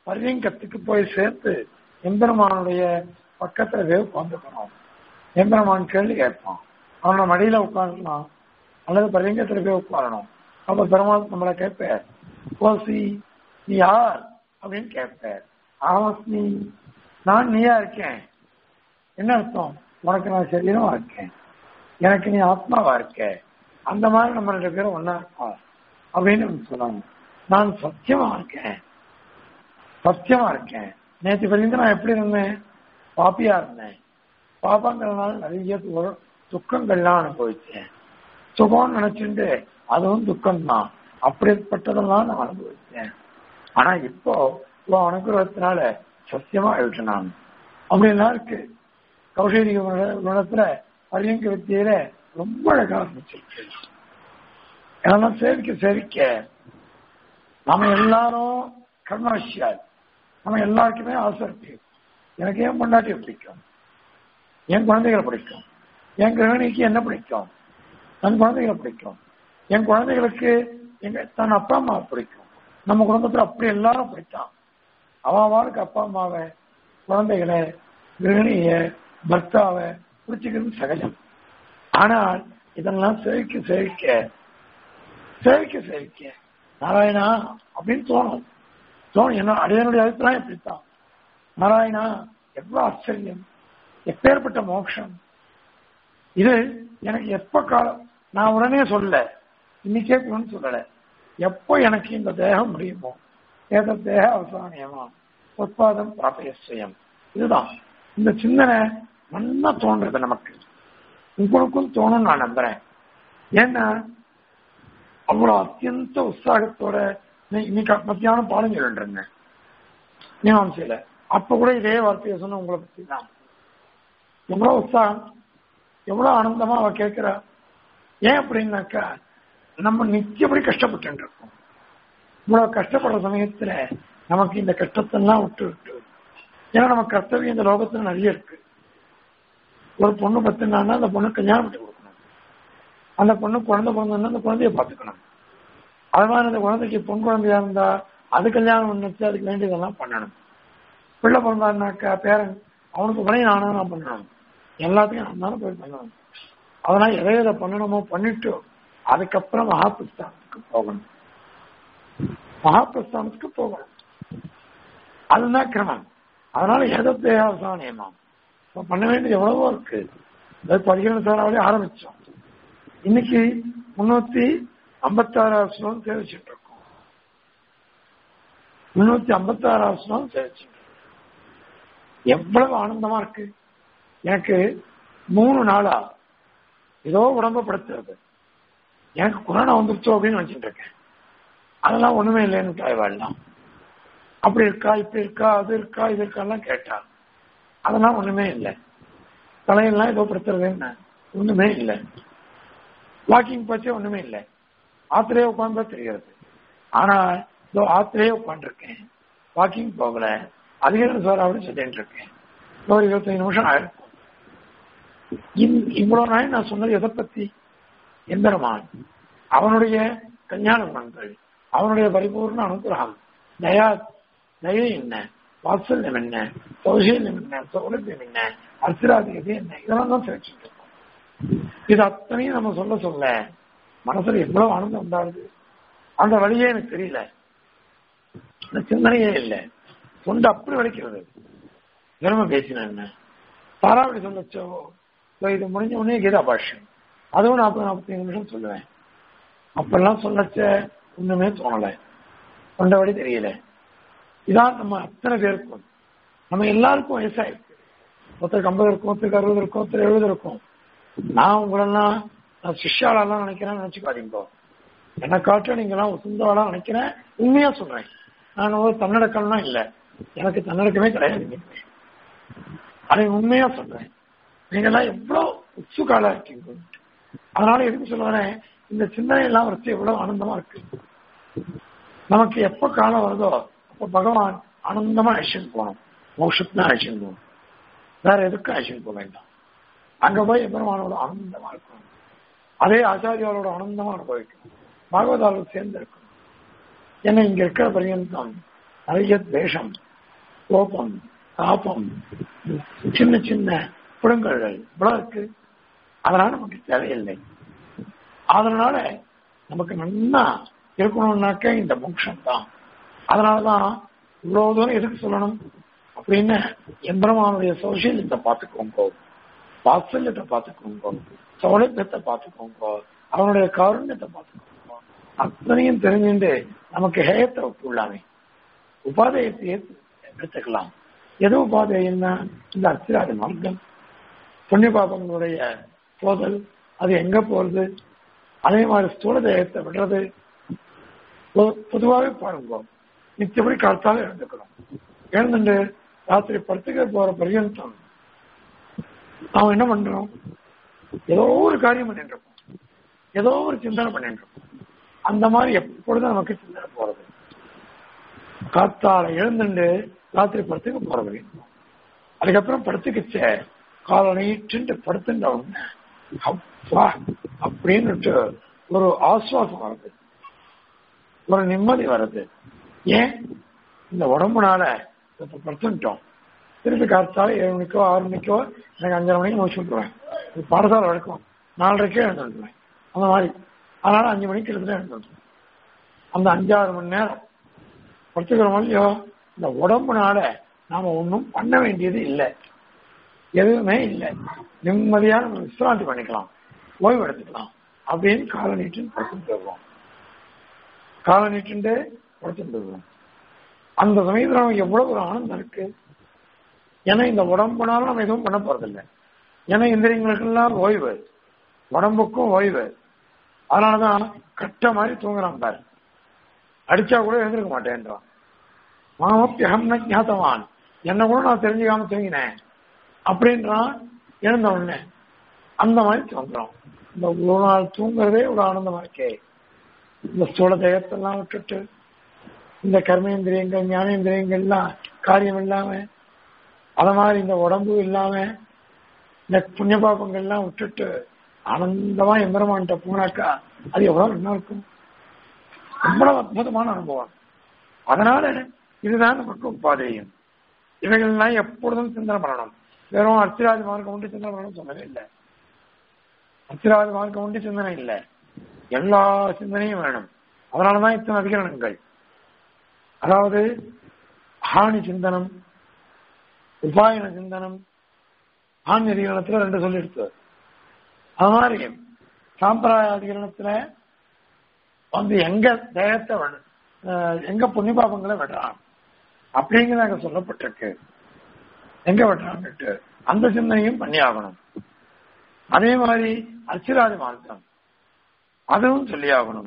பரியங்கத்துக்கு போய் சேர்த்து எம்பெருமானுடைய பக்கத்துல போய் உட்காந்துக்கணும் எம்பெருமான் கேள்வி கேட்பான் அவனோட மடியில உட்காந்துக்கலாம் அல்லது பரியங்கத்துல போய் உட்காரணும் அப்ப பெருமாள் நம்மளை கேட்பார் ஓசி நீ யார் அப்படின்னு கேட்பார் ஆமஸ்மி நான் நீயா இருக்கேன் என்ன அர்த்தம் உனக்கு நான் சரீரமா இருக்கேன் எனக்கு நீ ஆத்மாவா இருக்க அந்த மாதிரி நம்ம ரெண்டு பேரும் ஒன்னா இருக்கோம் அப்படின்னு நம்ம சொல்லணும் நான் சத்தியமா இருக்கேன் சத்தியமா இருக்கேன் நேற்று வரைக்கும் நான் எப்படி இருந்தேன் பாப்பியா இருந்தேன் பாப்பாங்கிறதுனால நிறைய து- துக்கங்கள்லாம் அனுபவிச்சேன் சுகம்னு நினைச்சுட்டு அதுவும் துக்கம்தான் அப்படிப்பட்டதெல்லாம் நான் அனுபவிச்சேன் ஆனா இப்போ உன் அனுகிரகத்தினால சத்தியமா ஆயிட்டேன் நான் அப்படின்லாம் இருக்கு கௌஷேரிக குணத்துல பரியங்க வித்தியில ரொம்ப அழகா ஆரம்பிச்சிருக்கு அதெல்லாம் சேவிக்க சேவிக்க நம்ம எல்லாரும் கர்மாஷியால் நம்ம எல்லாருக்குமே ஆசை இருக்கு எனக்கு ஏன் பொண்டாட்டியை பிடிக்கும் என் குழந்தைகளை பிடிக்கும் என் கிரகணிக்கு என்ன பிடிக்கும் தன் குழந்தைகளை பிடிக்கும் என் குழந்தைகளுக்கு எங்க தன் அப்பா அம்மா பிடிக்கும் நம்ம குடும்பத்துல அப்படி எல்லாரும் பிடித்தான் அவளுக்கு அப்பா அம்மாவை குழந்தைகளை கிரகணிய பர்த்தாவை பிடிச்சிக்கிறது சகஜம் ஆனால் இதெல்லாம் சேவிக்க சேவிக்க சேவிக்க சேவிக்க நாராயணா அப்படின்னு தோணும் தோணும் என்ன அடையனுடைய அபிப்பிராயம் இப்படித்தான் நாராயணா எவ்வளவு ஆச்சரியம் எப்பேற்பட்ட மோட்சம் இது எனக்கு எப்ப காலம் நான் உடனே சொல்லல இன்னைக்கே கொண்டு சொல்லல எப்போ எனக்கு இந்த தேகம் முடியுமோ ஏத தேக அவசானியமா உற்பாதம் பிராபயஸ்வயம் இதுதான் இந்த சிந்தனை நல்லா தோன்றது நமக்கு உங்களுக்கும் தோணும் நான் நம்புறேன் ஏன்னா அவ்வளவு அத்தியந்த உற்சாகத்தோட இன்னை- இன்னைக்கு மத்தியானம் பாடம் சொல்லிட்டு இருந்தேன் மீமாம்சையில அப்ப கூட இதே வார்த்தையை சொன்ன உங்களை பத்தி தான் எவ்வளவு உற்சாகம் எவ்வளவு ஆனந்தமா அவ கேட்கிறா ஏன் அப்படின்னாக்கா நம்ம நித்தியப்படி கஷ்டப்பட்டு இருக்கோம் இவ்வளவு கஷ்டப்படுற சமயத்துல நமக்கு இந்த கஷ்டத்தெல்லாம் விட்டு விட்டு ஏன்னா நம்ம கர்த்தவியம் இந்த லோகத்துல நிறைய இருக்கு ஒரு பொண்ணு பத்துனான்னா அந்த பொண்ணு கல்யாணம் பண்ணி கொடுக்கணும் அந்த பொண்ணு குழந்தை பிறந்தா அந்த குழந்தைய பாத்துக்கணும் அது மாதிரி அந்த குழந்தைக்கு பொன் குழந்தையா இருந்தா அது கல்யாணம் பண்ணிச்சு அதுக்கு வேண்டியதெல்லாம் பண்ணணும் பிள்ளை பிறந்தாருனாக்கா பேரன் அவனுக்கு உடனே நானும் நான் பண்ணணும் எல்லாத்தையும் நான் தானே போய் பண்ணணும் அதனால எதை எதை பண்ணணுமோ பண்ணிட்டு அதுக்கப்புறம் மகாபிரஸ்தானத்துக்கு போகணும் மகாபிரஸ்தானத்துக்கு போகணும் அதுதான் கிரமம் அதனால எதை தேவசானியமா இப்ப பண்ண வேண்டியது எவ்வளவோ இருக்கு பதிகரண சாராவிலே ஆரம்பிச்சோம் இன்னைக்கு முன்னூத்தி ஐம்பத்தாறாவது ஸ்லோகம் சேவிச்சுட்டு இருக்கோம் முன்னூத்தி ஐம்பத்தாறாவது ஸ்லோகம் சேவிச்சுட்டு இருக்கோம். எவ்வளவு ஆனந்தமா இருக்கு எனக்கு மூணு நாளா ஏதோ உடம்ப படுத்துறது எனக்கு கொரோனா வந்துருச்சோ அப்படின்னு நினைச்சிட்டு இருக்கேன் அதெல்லாம் ஒண்ணுமே இல்லைன்னு தாய்வாள்லாம் அப்படி இருக்கா இப்படி இருக்கா அது இருக்கா இது இருக்காலாம் கேட்டா அதெல்லாம் ஒண்ணுமே இல்லை தலையெல்லாம் ஏதோ படுத்துறது என்ன ஒண்ணுமே இல்லை வாக்கிங் போச்சே ஒண்ணுமே இல்லை ஆத்திரையே உட்கார்ந்தா தெரிகிறது ஆனா இதோ ஆத்திரையே உட்காந்துருக்கேன் வாக்கிங் போகல அதிகார சாராவது சொல்லிட்டு இருக்கேன் இதோ ஒரு இருபத்தஞ்சு நிமிஷம் ஆயிருக்கும் இந்த- இவ்வளவு நாள் நான் சொன்னது எதை பத்தி எம்பெருமான் அவனுடைய கல்யாண குணங்கள் அவனுடைய பரிபூர்ண அனுகிரகம் தயா தயை என்ன வாத்சல்யம் என்ன சௌசல்யம் என்ன சௌலபியம் என்ன அர்த்தராதிகதை என்ன இதெல்லாம் தான் சேர்ச்சிட்டு இருக்கோம் இது அத்தனையும் நம்ம சொல்ல சொல்ல மனசுல எவ்வளவு ஆனந்தம் உண்டாகுது அந்த வழியே எனக்கு தெரியல அந்த சிந்தனையே இல்லை தொண்டு அப்படி வலிக்கிறது தினமும் பேசின என்ன தாராவளி சொல்லச்சோ இதோ இது முடிஞ்ச உடனே கீதா பாஷ்யம் அதுவும் நாற்பது நாற்பத்தி நிமிஷம் சொல்லுவேன் அப்பெல்லாம் சொல்லச்ச ஒண்ணுமே தோணல தொண்டை வழி தெரியல இதான் நம்ம அத்தனை பேருக்கும் நம்ம எல்லாருக்கும் வயசாயிருக்கு ஒருத்தருக்கு ஐம்பது இருக்கும் ஒருத்தருக்கு அறுபது இருக்கும் ஒருத்தர் எழுபது இருக்கும் நான் உங்களெல்லாம் நான் சிஷ்யாலெல்லாம் நினைக்கிறேன் நினைச்சுக்காதீங்க என்னை காட்ட நீங்களாம் சுந்தராலாம் நினைக்கிறேன் உண்மையா சொல்றேன் நான் ஒரு தன்னடக்கம்லாம் இல்லை எனக்கு தன்னடக்கமே கிடையாது அதை உண்மையா சொல்றேன் நீங்கெல்லாம் எவ்வளவு உச்சுக்காலா இருக்கீங்க அதனால எதுக்கு சொல்ல வரேன் இந்த சிந்தனை எல்லாம் வச்சு எவ்வளவு ஆனந்தமா இருக்கு நமக்கு எப்ப காலம் வருதோ அப்ப பகவான் ஆனந்தமா அழிச்சுன்னு போகணும் மோஷத்துனா அழிச்சுன்னு போகணும் வேற எதுக்கும் அழிச்சுன்னு போக வேண்டாம் அங்க போய் எம்பெருமானோட ஆனந்தமா இருக்கணும் அதே ஆச்சாரியாரோட ஆனந்தமா அனுபவிக்கணும் பாகவதாரோட சேர்ந்து இருக்கணும் ஏன்னா இங்க இருக்கிற பரியந்தம் நிறைய துவேஷம் கோபம் தாபம் சின்ன சின்ன புடங்கல்கள் இவ்வளவு இருக்கு அதனால நமக்கு தேவையில்லை அதனால நமக்கு நல்லா இருக்கணும்னாக்க இந்த மோட்சம் தான் அதனாலதான் இவ்வளவு தூரம் எதுக்கு சொல்லணும் அப்படின்னு எம்பெருமானுடைய சௌசல்யத்தை பார்த்துக்கோங்க வாத்சல்யத்தை பார்த்துக்கோங்க சௌலபியத்தை பார்த்துக்கோங்க அவனுடைய காருண்யத்தை பார்த்துக்கோங்க அத்தனையும் தெரிஞ்சுட்டு நமக்கு ஹேயத்தை விட்டுள்ளாமே உபாதையத்தை எடுத்துக்கலாம் எது உபாதையம்னா இந்த அத்திராதி மார்க்கம் புண்ணிய பாபங்களுடைய போதல் அது எங்க போறது அதே மாதிரி ஸ்தூல தேகத்தை விடுறது பொதுவாகவே பாருங்க நிச்சயப்படி காலத்தால எழுந்துக்கிறோம் எழுந்துட்டு ராத்திரி படுத்துக்க போற பர்யந்தம் அவன் என்ன பண்றோம் ஏதோ ஒரு காரியம் பண்ணிட்டு இருப்போம் ஏதோ ஒரு சிந்தனை பண்ணிட்டு இருப்போம் அந்த மாதிரி எப்பொழுதும் நமக்கு சிந்தனை போறது காத்தால எழுந்துட்டு ராத்திரி படுத்துக்க போறது அதுக்கப்புறம் படுத்துக்கிச்ச காலை நீட்டு படுத்துட்ட உடனே அப்பா அப்படின்னுட்டு ஒரு ஆசுவாசம் வருது ஒரு நிம்மதி வருது ஏன் இந்த உடம்புனால இப்ப படுத்துட்டோம் திருப்பி காத்தால ஏழு மணிக்கோ ஆறு மணிக்கோ எனக்கு அஞ்சரை மணிக்கு முடிச்சு விட்டுருவேன் இது பாடசாலை வழக்கம் நாலரைக்கே எழுந்துருவேன் அந்த மாதிரி அதனால அஞ்சு மணிக்கு எழுந்து எழுந்துருவேன் அந்த அஞ்சாறு மணி நேரம் படுத்துக்கிறோம் இல்லையோ இந்த உடம்புனால நாம ஒன்றும் பண்ண வேண்டியது இல்லை எதுவுமே இல்லை நிம்மதியா நம்ம விசிராந்தி பண்ணிக்கலாம் ஓய்வு எடுத்துக்கலாம் அப்படின்னு காலை நீட்டுன்னு படுத்துட்டு வருவோம் காலை நீட்டுண்டு படுத்துட்டு வருவோம் அந்த சமயத்தில் நமக்கு எவ்வளவு ஒரு ஆனந்தம் இருக்கு ஏன்னா இந்த உடம்புனால நம்ம எதுவும் பண்ண போறதில்லை ஏன்னா இந்திரியங்களுக்கெல்லாம் ஓய்வு உடம்புக்கும் ஓய்வு அதனாலதான் கட்ட மாதிரி தூங்குறான் பாரு அடிச்சா கூட எழுந்திருக்க மாட்டேன்றான் மாமப்பியகம் ஞாத்தவான் என்ன கூட நான் தெரிஞ்சுக்காம தூங்கினேன் அப்படின்றான் எழுந்த உடனே அந்த மாதிரி தூங்குறோம் இந்த ஒரு நாள் தூங்குறதே ஒரு ஆனந்தமா இருக்கே இந்த ஸ்தூல தேகத்தெல்லாம் விட்டுட்டு இந்த கர்மேந்திரியங்கள் ஞானேந்திரியங்கள்லாம் காரியம் இல்லாம அத மாதிரி இந்த உடம்பு இல்லாம இந்த புண்ணிய பாப்பங்கள்லாம் விட்டுட்டு ஆனந்தமா எம்பெருமான்கிட்ட போனாக்கா அது எவ்வளவு நல்லா இருக்கும் எவ்வளவு அற்புதமான அனுபவம் அதனால இதுதான் நமக்கு உபாதேயம் இவைகள்லாம் எப்பொழுதும் சிந்தனை பண்ணணும் வெறும் அர்த்திராஜ் மார்க்கம் உண்டு சிந்தனை பண்ணணும் சொன்னதே இல்லை அர்த்திராஜ் மார்க்கம் உண்டு சிந்தனை இல்லை எல்லா சிந்தனையும் வேணும் அதனாலதான் இத்தனை அதிகரணங்கள் அதாவது ஹானி சிந்தனம் உபாயன சிந்தனம் ஆண் அதிகரணத்துல ரெண்டு சொல்லி எடுத்து அது மாதிரி சாம்பிராய அதிகரணத்துல வந்து எங்க தேகத்தை விட எங்க புண்ணிய பாபங்களை விடுறான் அப்படிங்கிறது அங்க சொல்லப்பட்டிருக்கு எங்க விடுறான்ட்டு அந்த சிந்தனையும் பண்ணி ஆகணும் அதே மாதிரி அச்சிராதி மார்க்கம் அதுவும் சொல்லி ஆகணும்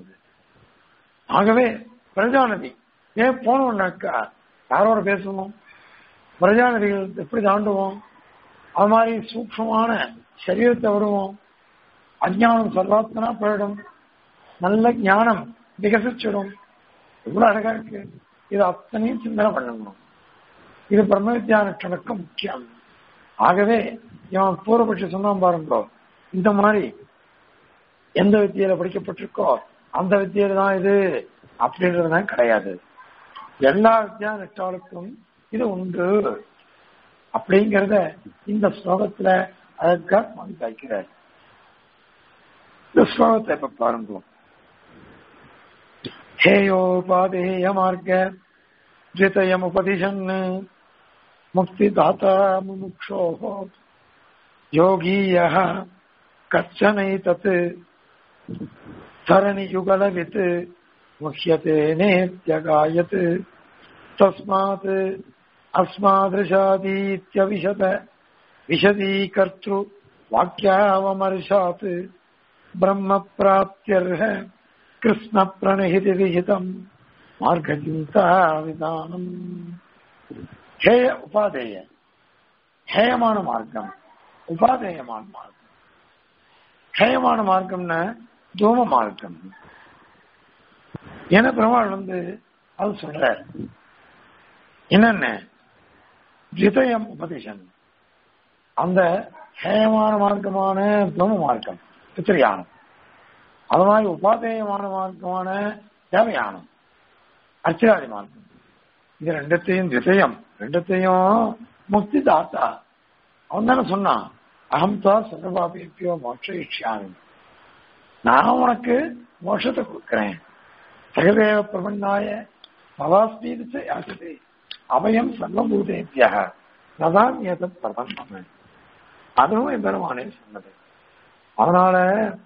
ஆகவே பிரஜாநதி ஏன் போனோம்னாக்கா யாரோட பேசணும் பிரஜாநதிகள் எப்படி தாண்டுவோம் அது மாதிரி சூக்ஷமான சரீரத்தை விடுவோம் அஜானம் சர்வாத்மனா போயிடும் நல்ல ஞானம் விகசிச்சிடும் எவ்வளவு அழகா இருக்கு இது அத்தனையும் சிந்தனை பண்ணணும் இது பிரம்ம வித்யானுக்கு முக்கியம் ஆகவே இவன் பூர்வபட்சி சொன்னான் பாருங்களோ இந்த மாதிரி எந்த வித்தியில படிக்கப்பட்டிருக்கோ அந்த வித்தியில தான் இது அப்படின்றதுதான் கிடையாது எல்லா வித்யா நெட்டாளுக்கும் இது உண்டு அப்படிங்கிறத இந்த ஸ்லோகத்துல அழகா காய்க்கிறார் இந்த ஸ்லோகத்தை இப்ப பாருங்க हेयोपादेय मार्ग द्वितयमुपदिशन् मुक्तिदाता मुमुक्षोः योगीयः कश्चनैतत् सरणियुगलवित् मुह्यते नेत्यगायत् तस्मात् अस्मादृशादीत्यविशत विशदीकर्तृ वाक्यावमर्शात् ब्रह्मप्राप्त्यर्ह கிருஷ்ண பிரணஹிதி விஹிதம் மார்க்கச்சிந்தா விதானம் ஹேய உபாதேய ஹேயமான மார்க்கம் உபாதேயமான மார்க்கம் ஹேயமான மார்க்கம்னா தூம மார்க்கம் என பெருமாள் வந்து அது சொல்ற என்னென்ன ஜிதயம் உபதேசம் அந்த ஹேயமான மார்க்கமான தூம மார்க்கம் பித்திரியானம் அது மாதிரி உபாதேயமான மார்க்கமான தேவயானம் அர்ச்சிராதி மார்க்கம் இது ரெண்டத்தையும் திசையம் ரெண்டத்தையும் முக்தி தாத்தா அவன் தானே சொன்னான் அகம் தான் சர்வாபியோ மோட்சயிஷ்யாமி நான் உனக்கு மோட்சத்தை கொடுக்கிறேன் சகதேவ பிரபன்னாய பவாஸ்மீதிச்ச யாசதே அபயம் சர்வபூதேத்தியா நதான் ஏதத் பிரபந்தம் அதுவும் எம்பெருமானே சொன்னது அதனால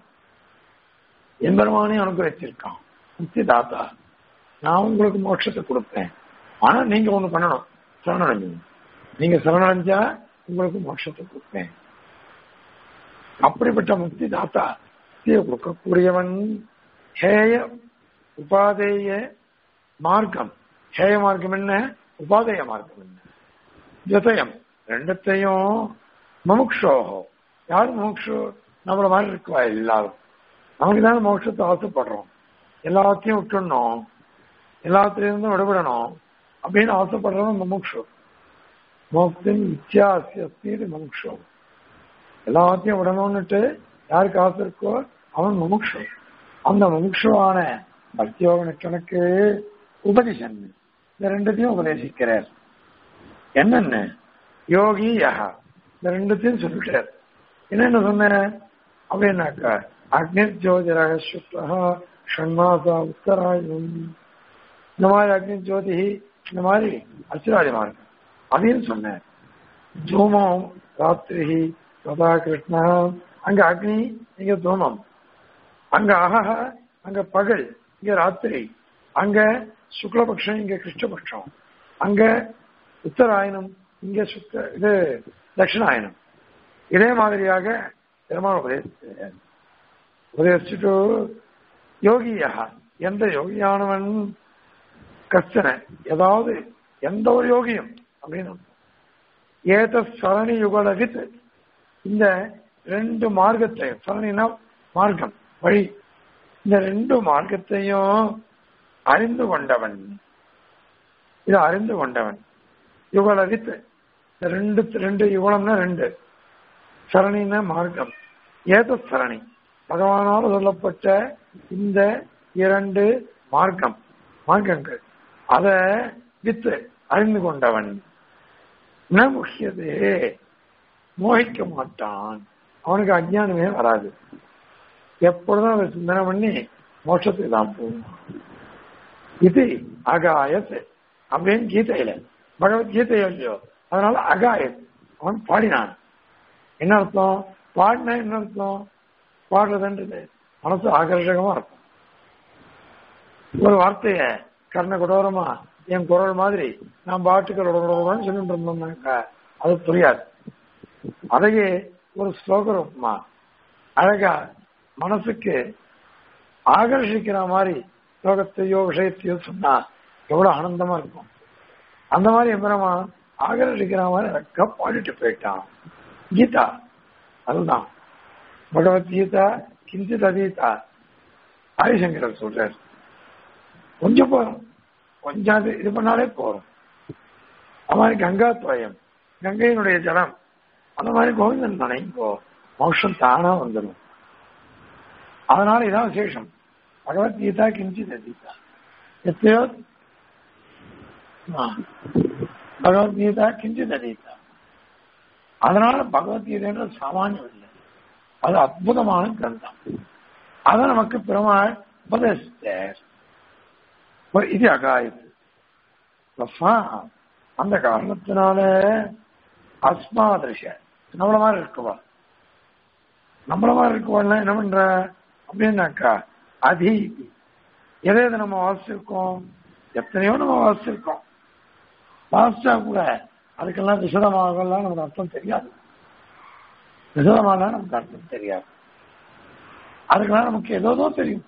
எம்பெருமானே அனுகிரகிச்சிருக்கான் முக்தி தாத்தா நான் உங்களுக்கு மோட்சத்தை கொடுப்பேன் ஆனா நீங்க ஒண்ணு பண்ணணும் சரணடைஞ்சு நீங்க சரணடைஞ்சா உங்களுக்கு மோட்சத்தை கொடுப்பேன் அப்படிப்பட்ட முக்தி தாத்தா முக்தியை கொடுக்கக்கூடியவன் ஹேய உபாதேய மார்க்கம் ஹேய மார்க்கம் என்ன உபாதேய மார்க்கம் என்ன ஜதயம் ரெண்டத்தையும் முமுக்ஷோகோ யார் முமுக்ஷு நம்மள மாதிரி இருக்குவா எல்லாரும் நமக்கு தானே மோட்சத்தை ஆசைப்படுறோம் எல்லாத்தையும் விட்டுடணும் எல்லாத்திலிருந்தும் விடுபடணும் அப்படின்னு ஆசைப்படுறவன் முமுக்ஷு மோக்தின் வித்தியாசி அஸ்தி முமுக்ஷு எல்லாத்தையும் விடணும்னுட்டு யாருக்கு ஆசை இருக்கோ அவன் முமுக்ஷு அந்த முமுக்ஷுவான பக்தியோகனுக்கு உபதிஷன் இந்த ரெண்டுத்தையும் உபதேசிக்கிறார் என்னென்ன யோகி யஹா இந்த ரெண்டுத்தையும் சொல்லிட்டார் என்னென்ன சொன்ன அப்படின்னாக்கா அக்னி ஜோதிரக சுக்லா ஷண்மாசா உத்தராயணம் இந்த மாதிரி அக்னி ஜோதி இந்த மாதிரி அச்சுராஜ மார்க்கம் அதையும் சொன்னேன் தூமம் ராத்திரி சதா கிருஷ்ணா அங்க அக்னி இங்க தூமம் அங்க அகஹ அங்க பகல் இங்க ராத்திரி அங்க சுக்லபக்ஷம் இங்க கிருஷ்ணபக்ஷம் அங்க உத்தராயணம் இங்க சுக்க இது தட்சிணாயனம் இதே மாதிரியாக பெருமாள் உபதேசித்தார் உபதேசிச்சுட்டு யோகியா எந்த யோகியானவன் கஷ்டன ஏதாவது எந்த ஒரு யோகியும் அப்படின்னு ஏத சரணி யுகலகித் இந்த ரெண்டு மார்க்கத்தையும் சரணினா மார்க்கம் வழி இந்த ரெண்டு மார்க்கத்தையும் அறிந்து கொண்டவன் இது அறிந்து கொண்டவன் யுகலகித் இந்த ரெண்டு ரெண்டு யுகலம்னா ரெண்டு சரணின மார்க்கம் ஏத சரணி பகவானால் சொல்லப்பட்ட இந்த இரண்டு மார்க்கம் மார்க்கங்கள் அத வித்து அறிந்து கொண்டவன் ந முக்கியதே மோகிக்க மாட்டான் அவனுக்கு அஜ்ஞானமே வராது எப்பொழுதும் அதை சிந்தனை பண்ணி மோட்சத்துக்கு தான் போவான் இது அகாயத் அப்படின்னு கீதையில பகவத்கீதையோ இல்லையோ அதனால அகாயத் அவன் பாடினான் என்ன அர்த்தம் பாடினா என்ன அர்த்தம் பாடுறதுன்றது மனசு ஆகர்ஷகமா இருக்கும் ஒரு வார்த்தைய கர்ண கொடோரமா என் குரல் மாதிரி நான் பாட்டுக்கு சொல்லிட்டு இருந்தோம்னாக்கா அது புரியாது அதையே ஒரு ஸ்லோக ரூபமா அழகா மனசுக்கு ஆகர்ஷிக்கிற மாதிரி ஸ்லோகத்தையோ விஷயத்தையோ சொன்னா எவ்வளவு ஆனந்தமா இருக்கும் அந்த மாதிரி எம்பரமா ஆகர்ஷிக்கிற மாதிரி அழகா பாடிட்டு போயிட்டான் கீதா அதுதான் பகவத்கீதா கிஞ்சித் அதீதா ஆதிசங்கரர் சொல்றார் கொஞ்சம் போறோம் கொஞ்சம் அது இது பண்ணாலே போறோம் அது மாதிரி கங்கா துவயம் கங்கையினுடைய ஜலம் அந்த மாதிரி கோவிந்தன் நினைங்கோ மோஷம் தானா வந்துடும் அதனால இதான் விசேஷம் பகவத்கீதா கிஞ்சித் அதீதா எத்தையோ பகவத்கீதா கிஞ்சித் அதீதா அதனால பகவத்கீதைன்ற சாமானியம் இல்லை அது அற்புதமான கிரந்தம் அதை நமக்கு பெருமாள் உபதேசித்தார் இது அகாயத்து அந்த காரணத்தினால அஸ்மாதிருஷ நம்மள மாதிரி இருக்குவா நம்மள மாதிரி இருக்குவாள் என்ன பண்ற அப்படின்னாக்கா அதி எதை எதை நம்ம வாசிச்சிருக்கோம் எத்தனையோ நம்ம வாசிச்சிருக்கோம் வாசிச்சா கூட அதுக்கெல்லாம் விசதமாகலாம் நமக்கு அர்த்தம் தெரியாது விசதமாக நமக்கு அர்த்தம் தெரியாது அதுக்கெல்லாம் நமக்கு ஏதோ தெரியும்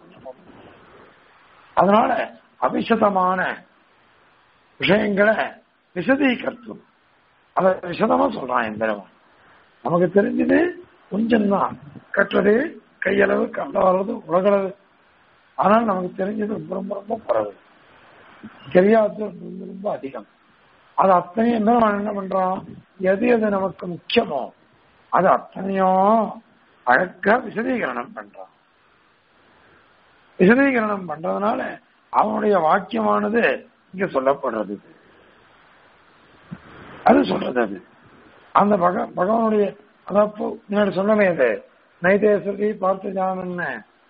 அதனால அபிஷதமான விஷயங்களை விசதீகர்த்தம் அத விசதமா சொல்றான் எந்திரவன் நமக்கு தெரிஞ்சது கொஞ்சம் தான் கட்டுறது கையளவு கண்டளவு உலகளவு ஆனால் நமக்கு தெரிஞ்சது ரொம்ப ரொம்ப ரொம்ப குறைவு தெரியாதது ரொம்ப ரொம்ப அதிகம் அது அத்தனையும் என்ன என்ன பண்றோம் எது எது நமக்கு முக்கியமோ அது அத்தனையும் அழகா விசதீகரணம் பண்றான் விசதீகரணம் பண்றதுனால அவனுடைய வாக்கியமானது இங்க சொல்லப்படுறது அது சொல்றது அது அந்த பக பகவானுடைய அதாவது முன்னாடி சொன்னமே அது நைதேசதி பார்த்து ஜானன்னு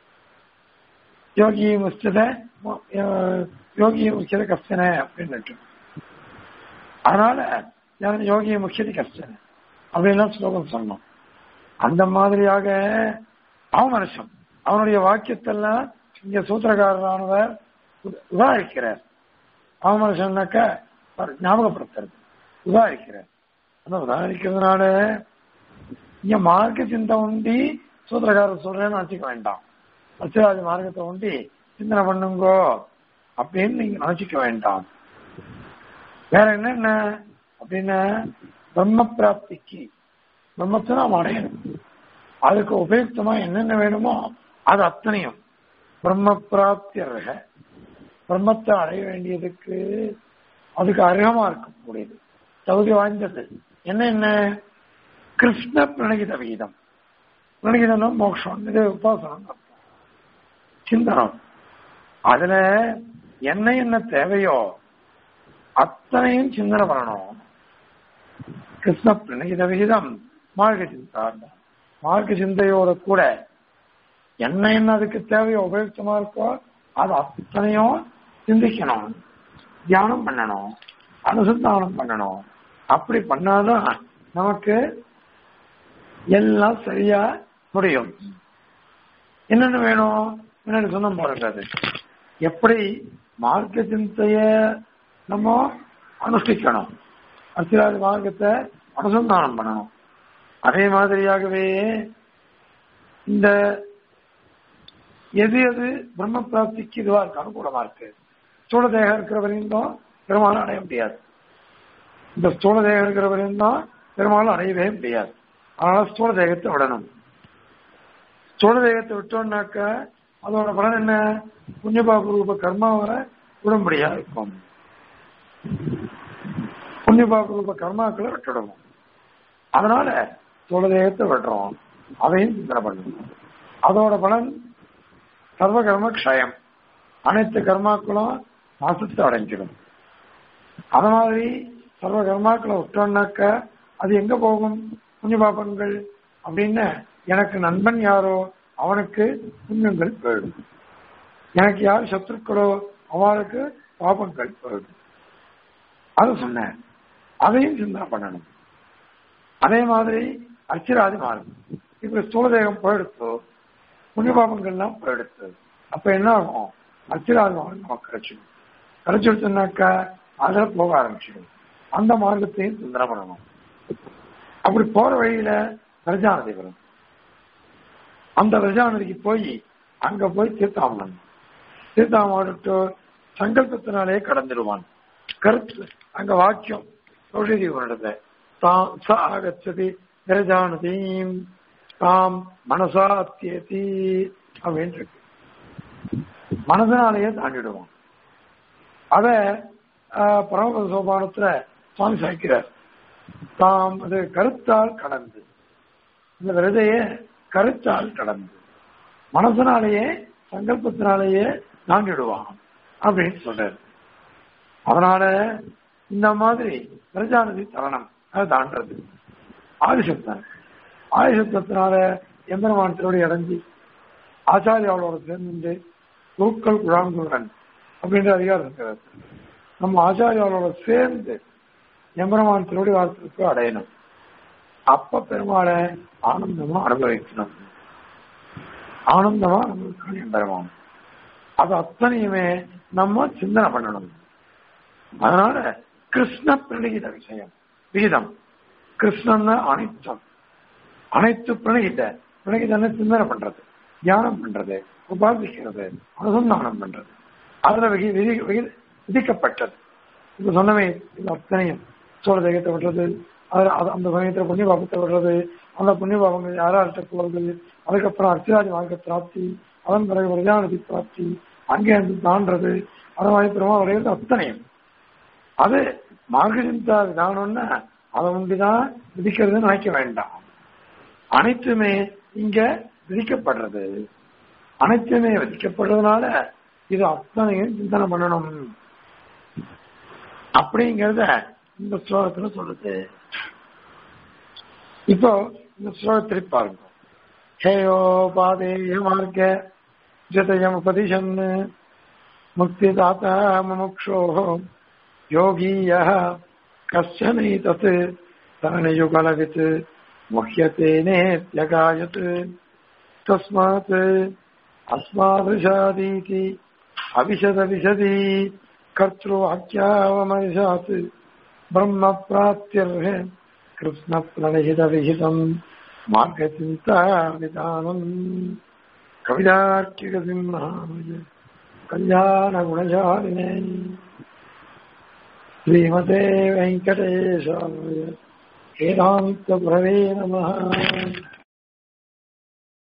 யோகி முஸ்தித யோகி முக்கியத கஷ்டன அப்படின்னு அதனால நான் யோகி முக்கியது கஷ்டன அப்படின்லாம் ஸ்லோகம் சொன்னோம் அந்த மாதிரியாக அவன் மனுஷன் அவனுடைய வாக்கியத்தெல்லாம் இங்க சூத்திரக்காரரானவர் உதாரிக்கிறார் அவன் மனுஷன்னாக்க ஞாபகப்படுத்துறது உதாரிக்கிறார் அந்த உதாரிக்கிறதுனால இங்க மார்க்க சிந்தை உண்டி சூத்திரக்காரர் சொல்றேன்னு வச்சுக்க வேண்டாம் அச்சராஜ மார்க்கத்தை உண்டி சிந்தனை பண்ணுங்கோ அப்படின்னு நீங்க நினைச்சிக்க வேண்டாம் வேற என்னென்ன அப்படின்னா பிரம்ம பிராப்திக்கு பிரம்மத்தை நாம் அடையணும் அதுக்கு உபயுக்தமா என்னென்ன வேணுமோ அது அத்தனையும் பிரம்ம பிராப்தியர்க பிரம்மத்தை அடைய வேண்டியதுக்கு அதுக்கு அருகமா இருக்கக்கூடியது தகுதி வாய்ந்தது என்ன என்ன கிருஷ்ண பிரணகித விகிதம் பிரணகிதம் மோட்சம் இது உபாசனம் சிந்தனம் அதுல என்ன என்ன தேவையோ அத்தனையும் சிந்தனை பண்ணணும் கிருஷ்ண பிரணகித விகிதம் மார்க்க சிந்தா மார்க்க சிந்தையோட கூட என்ன என்ன அதுக்கு தேவையோ உபயுக்தமா இருக்கோ அது அத்தனையும் சிந்திக்கணும் தியானம் பண்ணணும் அனுசந்தானம் பண்ணணும் அப்படி பண்ணாதான் நமக்கு எல்லாம் சரியா முடியும் என்னென்ன வேணும் முன்னாடி சொன்ன போறது எப்படி மார்க்க சிந்தைய நம்ம அனுஷ்டிக்கணும் அர்ச்சிராஜ மார்க்கத்தை அனுசந்தானம் பண்ணணும் அதே மாதிரியாகவே இந்த எது எது பிரம்ம பிராப்திக்கு இதுவா இருக்கு அனுகூலமா இருக்கு ஸ்தூல தேகம் இருக்கிற வரையும் தான் பெருமாள் அடைய முடியாது இந்த ஸ்தூல தேகம் இருக்கிற வரையும் தான் பெருமாள் அடையவே முடியாது அதனால ஸ்தூல தேகத்தை விடணும் ஸ்தூல தேகத்தை விட்டோம்னாக்க அதோட பலன் என்ன புண்ணியபாபு ரூப கர்மாவை விடும்படியா இருக்கும் புண்ணியபாபு ரூப கர்மாக்களை விட்டுடணும் அதனால ஸ்தூல தேகத்தை விடுறோம் அதையும் சிந்தனை பண்ணணும் அதோட பலன் சர்வ கர்ம க்ஷயம் அனைத்து கர்மாக்களும் நாசத்தை அடைஞ்சிடும் அது மாதிரி சர்வ கர்மாக்களை விட்டோம்னாக்க அது எங்க போகும் புண்ணிய பாபங்கள் அப்படின்னு எனக்கு நண்பன் யாரோ அவனுக்கு புண்ணியங்கள் போயிடும் எனக்கு யார் சத்துருக்களோ அவளுக்கு பாபங்கள் போயிடும் அது சொன்னேன் அதையும் சிந்தனை பண்ணணும் அதே மாதிரி அச்சிராதி மாறும் இப்ப ஸ்தூலதேகம் போயிடுத்தோ புண்ணிய பாபங்கள்லாம் போயிடுத்து அப்ப என்ன ஆகும் அச்சிராதி மார்க்கம் நமக்கு கிடைச்சிடும் கிடைச்சிடுச்சுனாக்கா அதில் போக ஆரம்பிச்சிடும் அந்த மார்க்கத்தையும் சிந்தனை பண்ணணும் அப்படி போற வழியில பிரஜாநதி வரும் அந்த பிரஜாநதிக்கு போய் அங்க போய் தீர்த்தாமன் தீர்த்தாமட்டு சங்கல்பத்தினாலே கடந்துடுவான் கருத்து அங்க வாக்கியம் கௌஷதி வருடத்தை தாம் ச ஆகச்சதி பிரஜானதீம் தாம் மனசா அத்தியதி அப்படின்னு இருக்கு மனசனாலேயே தாண்டிடுவான் அத பரமபத சோபானத்துல சுவாமி சாய்க்கிறார் தாம் அது கருத்தால் கடந்து இந்த விரதைய கருத்தால் கடந்து மனசனாலேயே சங்கல்பத்தினாலேயே தாண்டிடுவான் அப்படின்னு சொல்றாரு அதனால இந்த மாதிரி பிரஜாநதி தரணம் அதை தாண்டது ஆதிசப்தம் ஆதிசப்தத்தினால எம்பெருமான் திருவடி அடைஞ்சி ஆச்சாரியாவோட சேர்ந்து குருக்கள் குழாங்குடன் அப்படின்ற அதிகாரம் இருக்கிறது நம்ம ஆச்சாரியாவோட சேர்ந்து எம்பெருமான் திருவடி வாரத்திற்கு அடையணும் அப்ப பெருமாளை ஆனந்தமா அனுபவிக்கணும் ஆனந்தமா நம்மளுக்கு எம்பெருமான் அது அத்தனையுமே நம்ம சிந்தனை பண்ணணும் அதனால கிருஷ்ண பிரணகித விஷயம் விகிதம் கிருஷ்ணன் அனைத்தம் அனைத்து பிரணகித பிரணகிதன்னு சிந்தனை பண்றது தியானம் பண்றது உபாசிக்கிறது அனுசந்தானம் பண்றது அதுல விதி விதி விதிக்கப்பட்டது இப்ப சொன்னவே இது அத்தனையும் சோழ தேகத்தை விடுறது அந்த சமயத்துல புண்ணிய பாபத்தை விடுறது அந்த புண்ணிய பாபங்கள் யாரார்கிட்ட போறது அதுக்கப்புறம் அர்ச்சராஜ மார்க்க பிராப்தி அதன் பிறகு பிரஜாநதி பிராப்தி அங்கே இருந்து தாண்டது அது மாதிரி பெருமாள் உடையது அத்தனையும் அது மார்கசிந்தா விதானம்னா அதை ஒன்றுதான் விதிக்கிறதுன்னு நினைக்க வேண்டாம் அனைத்துமே இங்க விதிக்கப்படுறது அனைத்துமே விதிக்கப்படுறதுனால இது அத்தனையும் சிந்தனை பண்ணணும் அப்படிங்கிறத இந்த ஸ்லோகத்துல சொல்லுது இப்போ இந்த ஸ்லோகத்தை பாருங்க ஹேயோபாதேய மார்க்க ஜதயம் உபதிஷன் முக்திதாத்தா முமுக்ஷோ யோகீய கஷ்டனைதத் தரணயுகலவித் முஹ்யते நேத்யகாயத் தஸ்மாத் अस्मादृशादीति अविशदविशदी कर्तृवाक्यावमर्शात् ब्रह्मप्राप्त्यर्ह कृष्णप्रणहितविहितम् मार्गचिन्ताविधानम् कविदार्किकसिंहाय कल्याणगुणशालिने श्रीमते वेङ्कटेशाय वेदान्तप्रवे नमः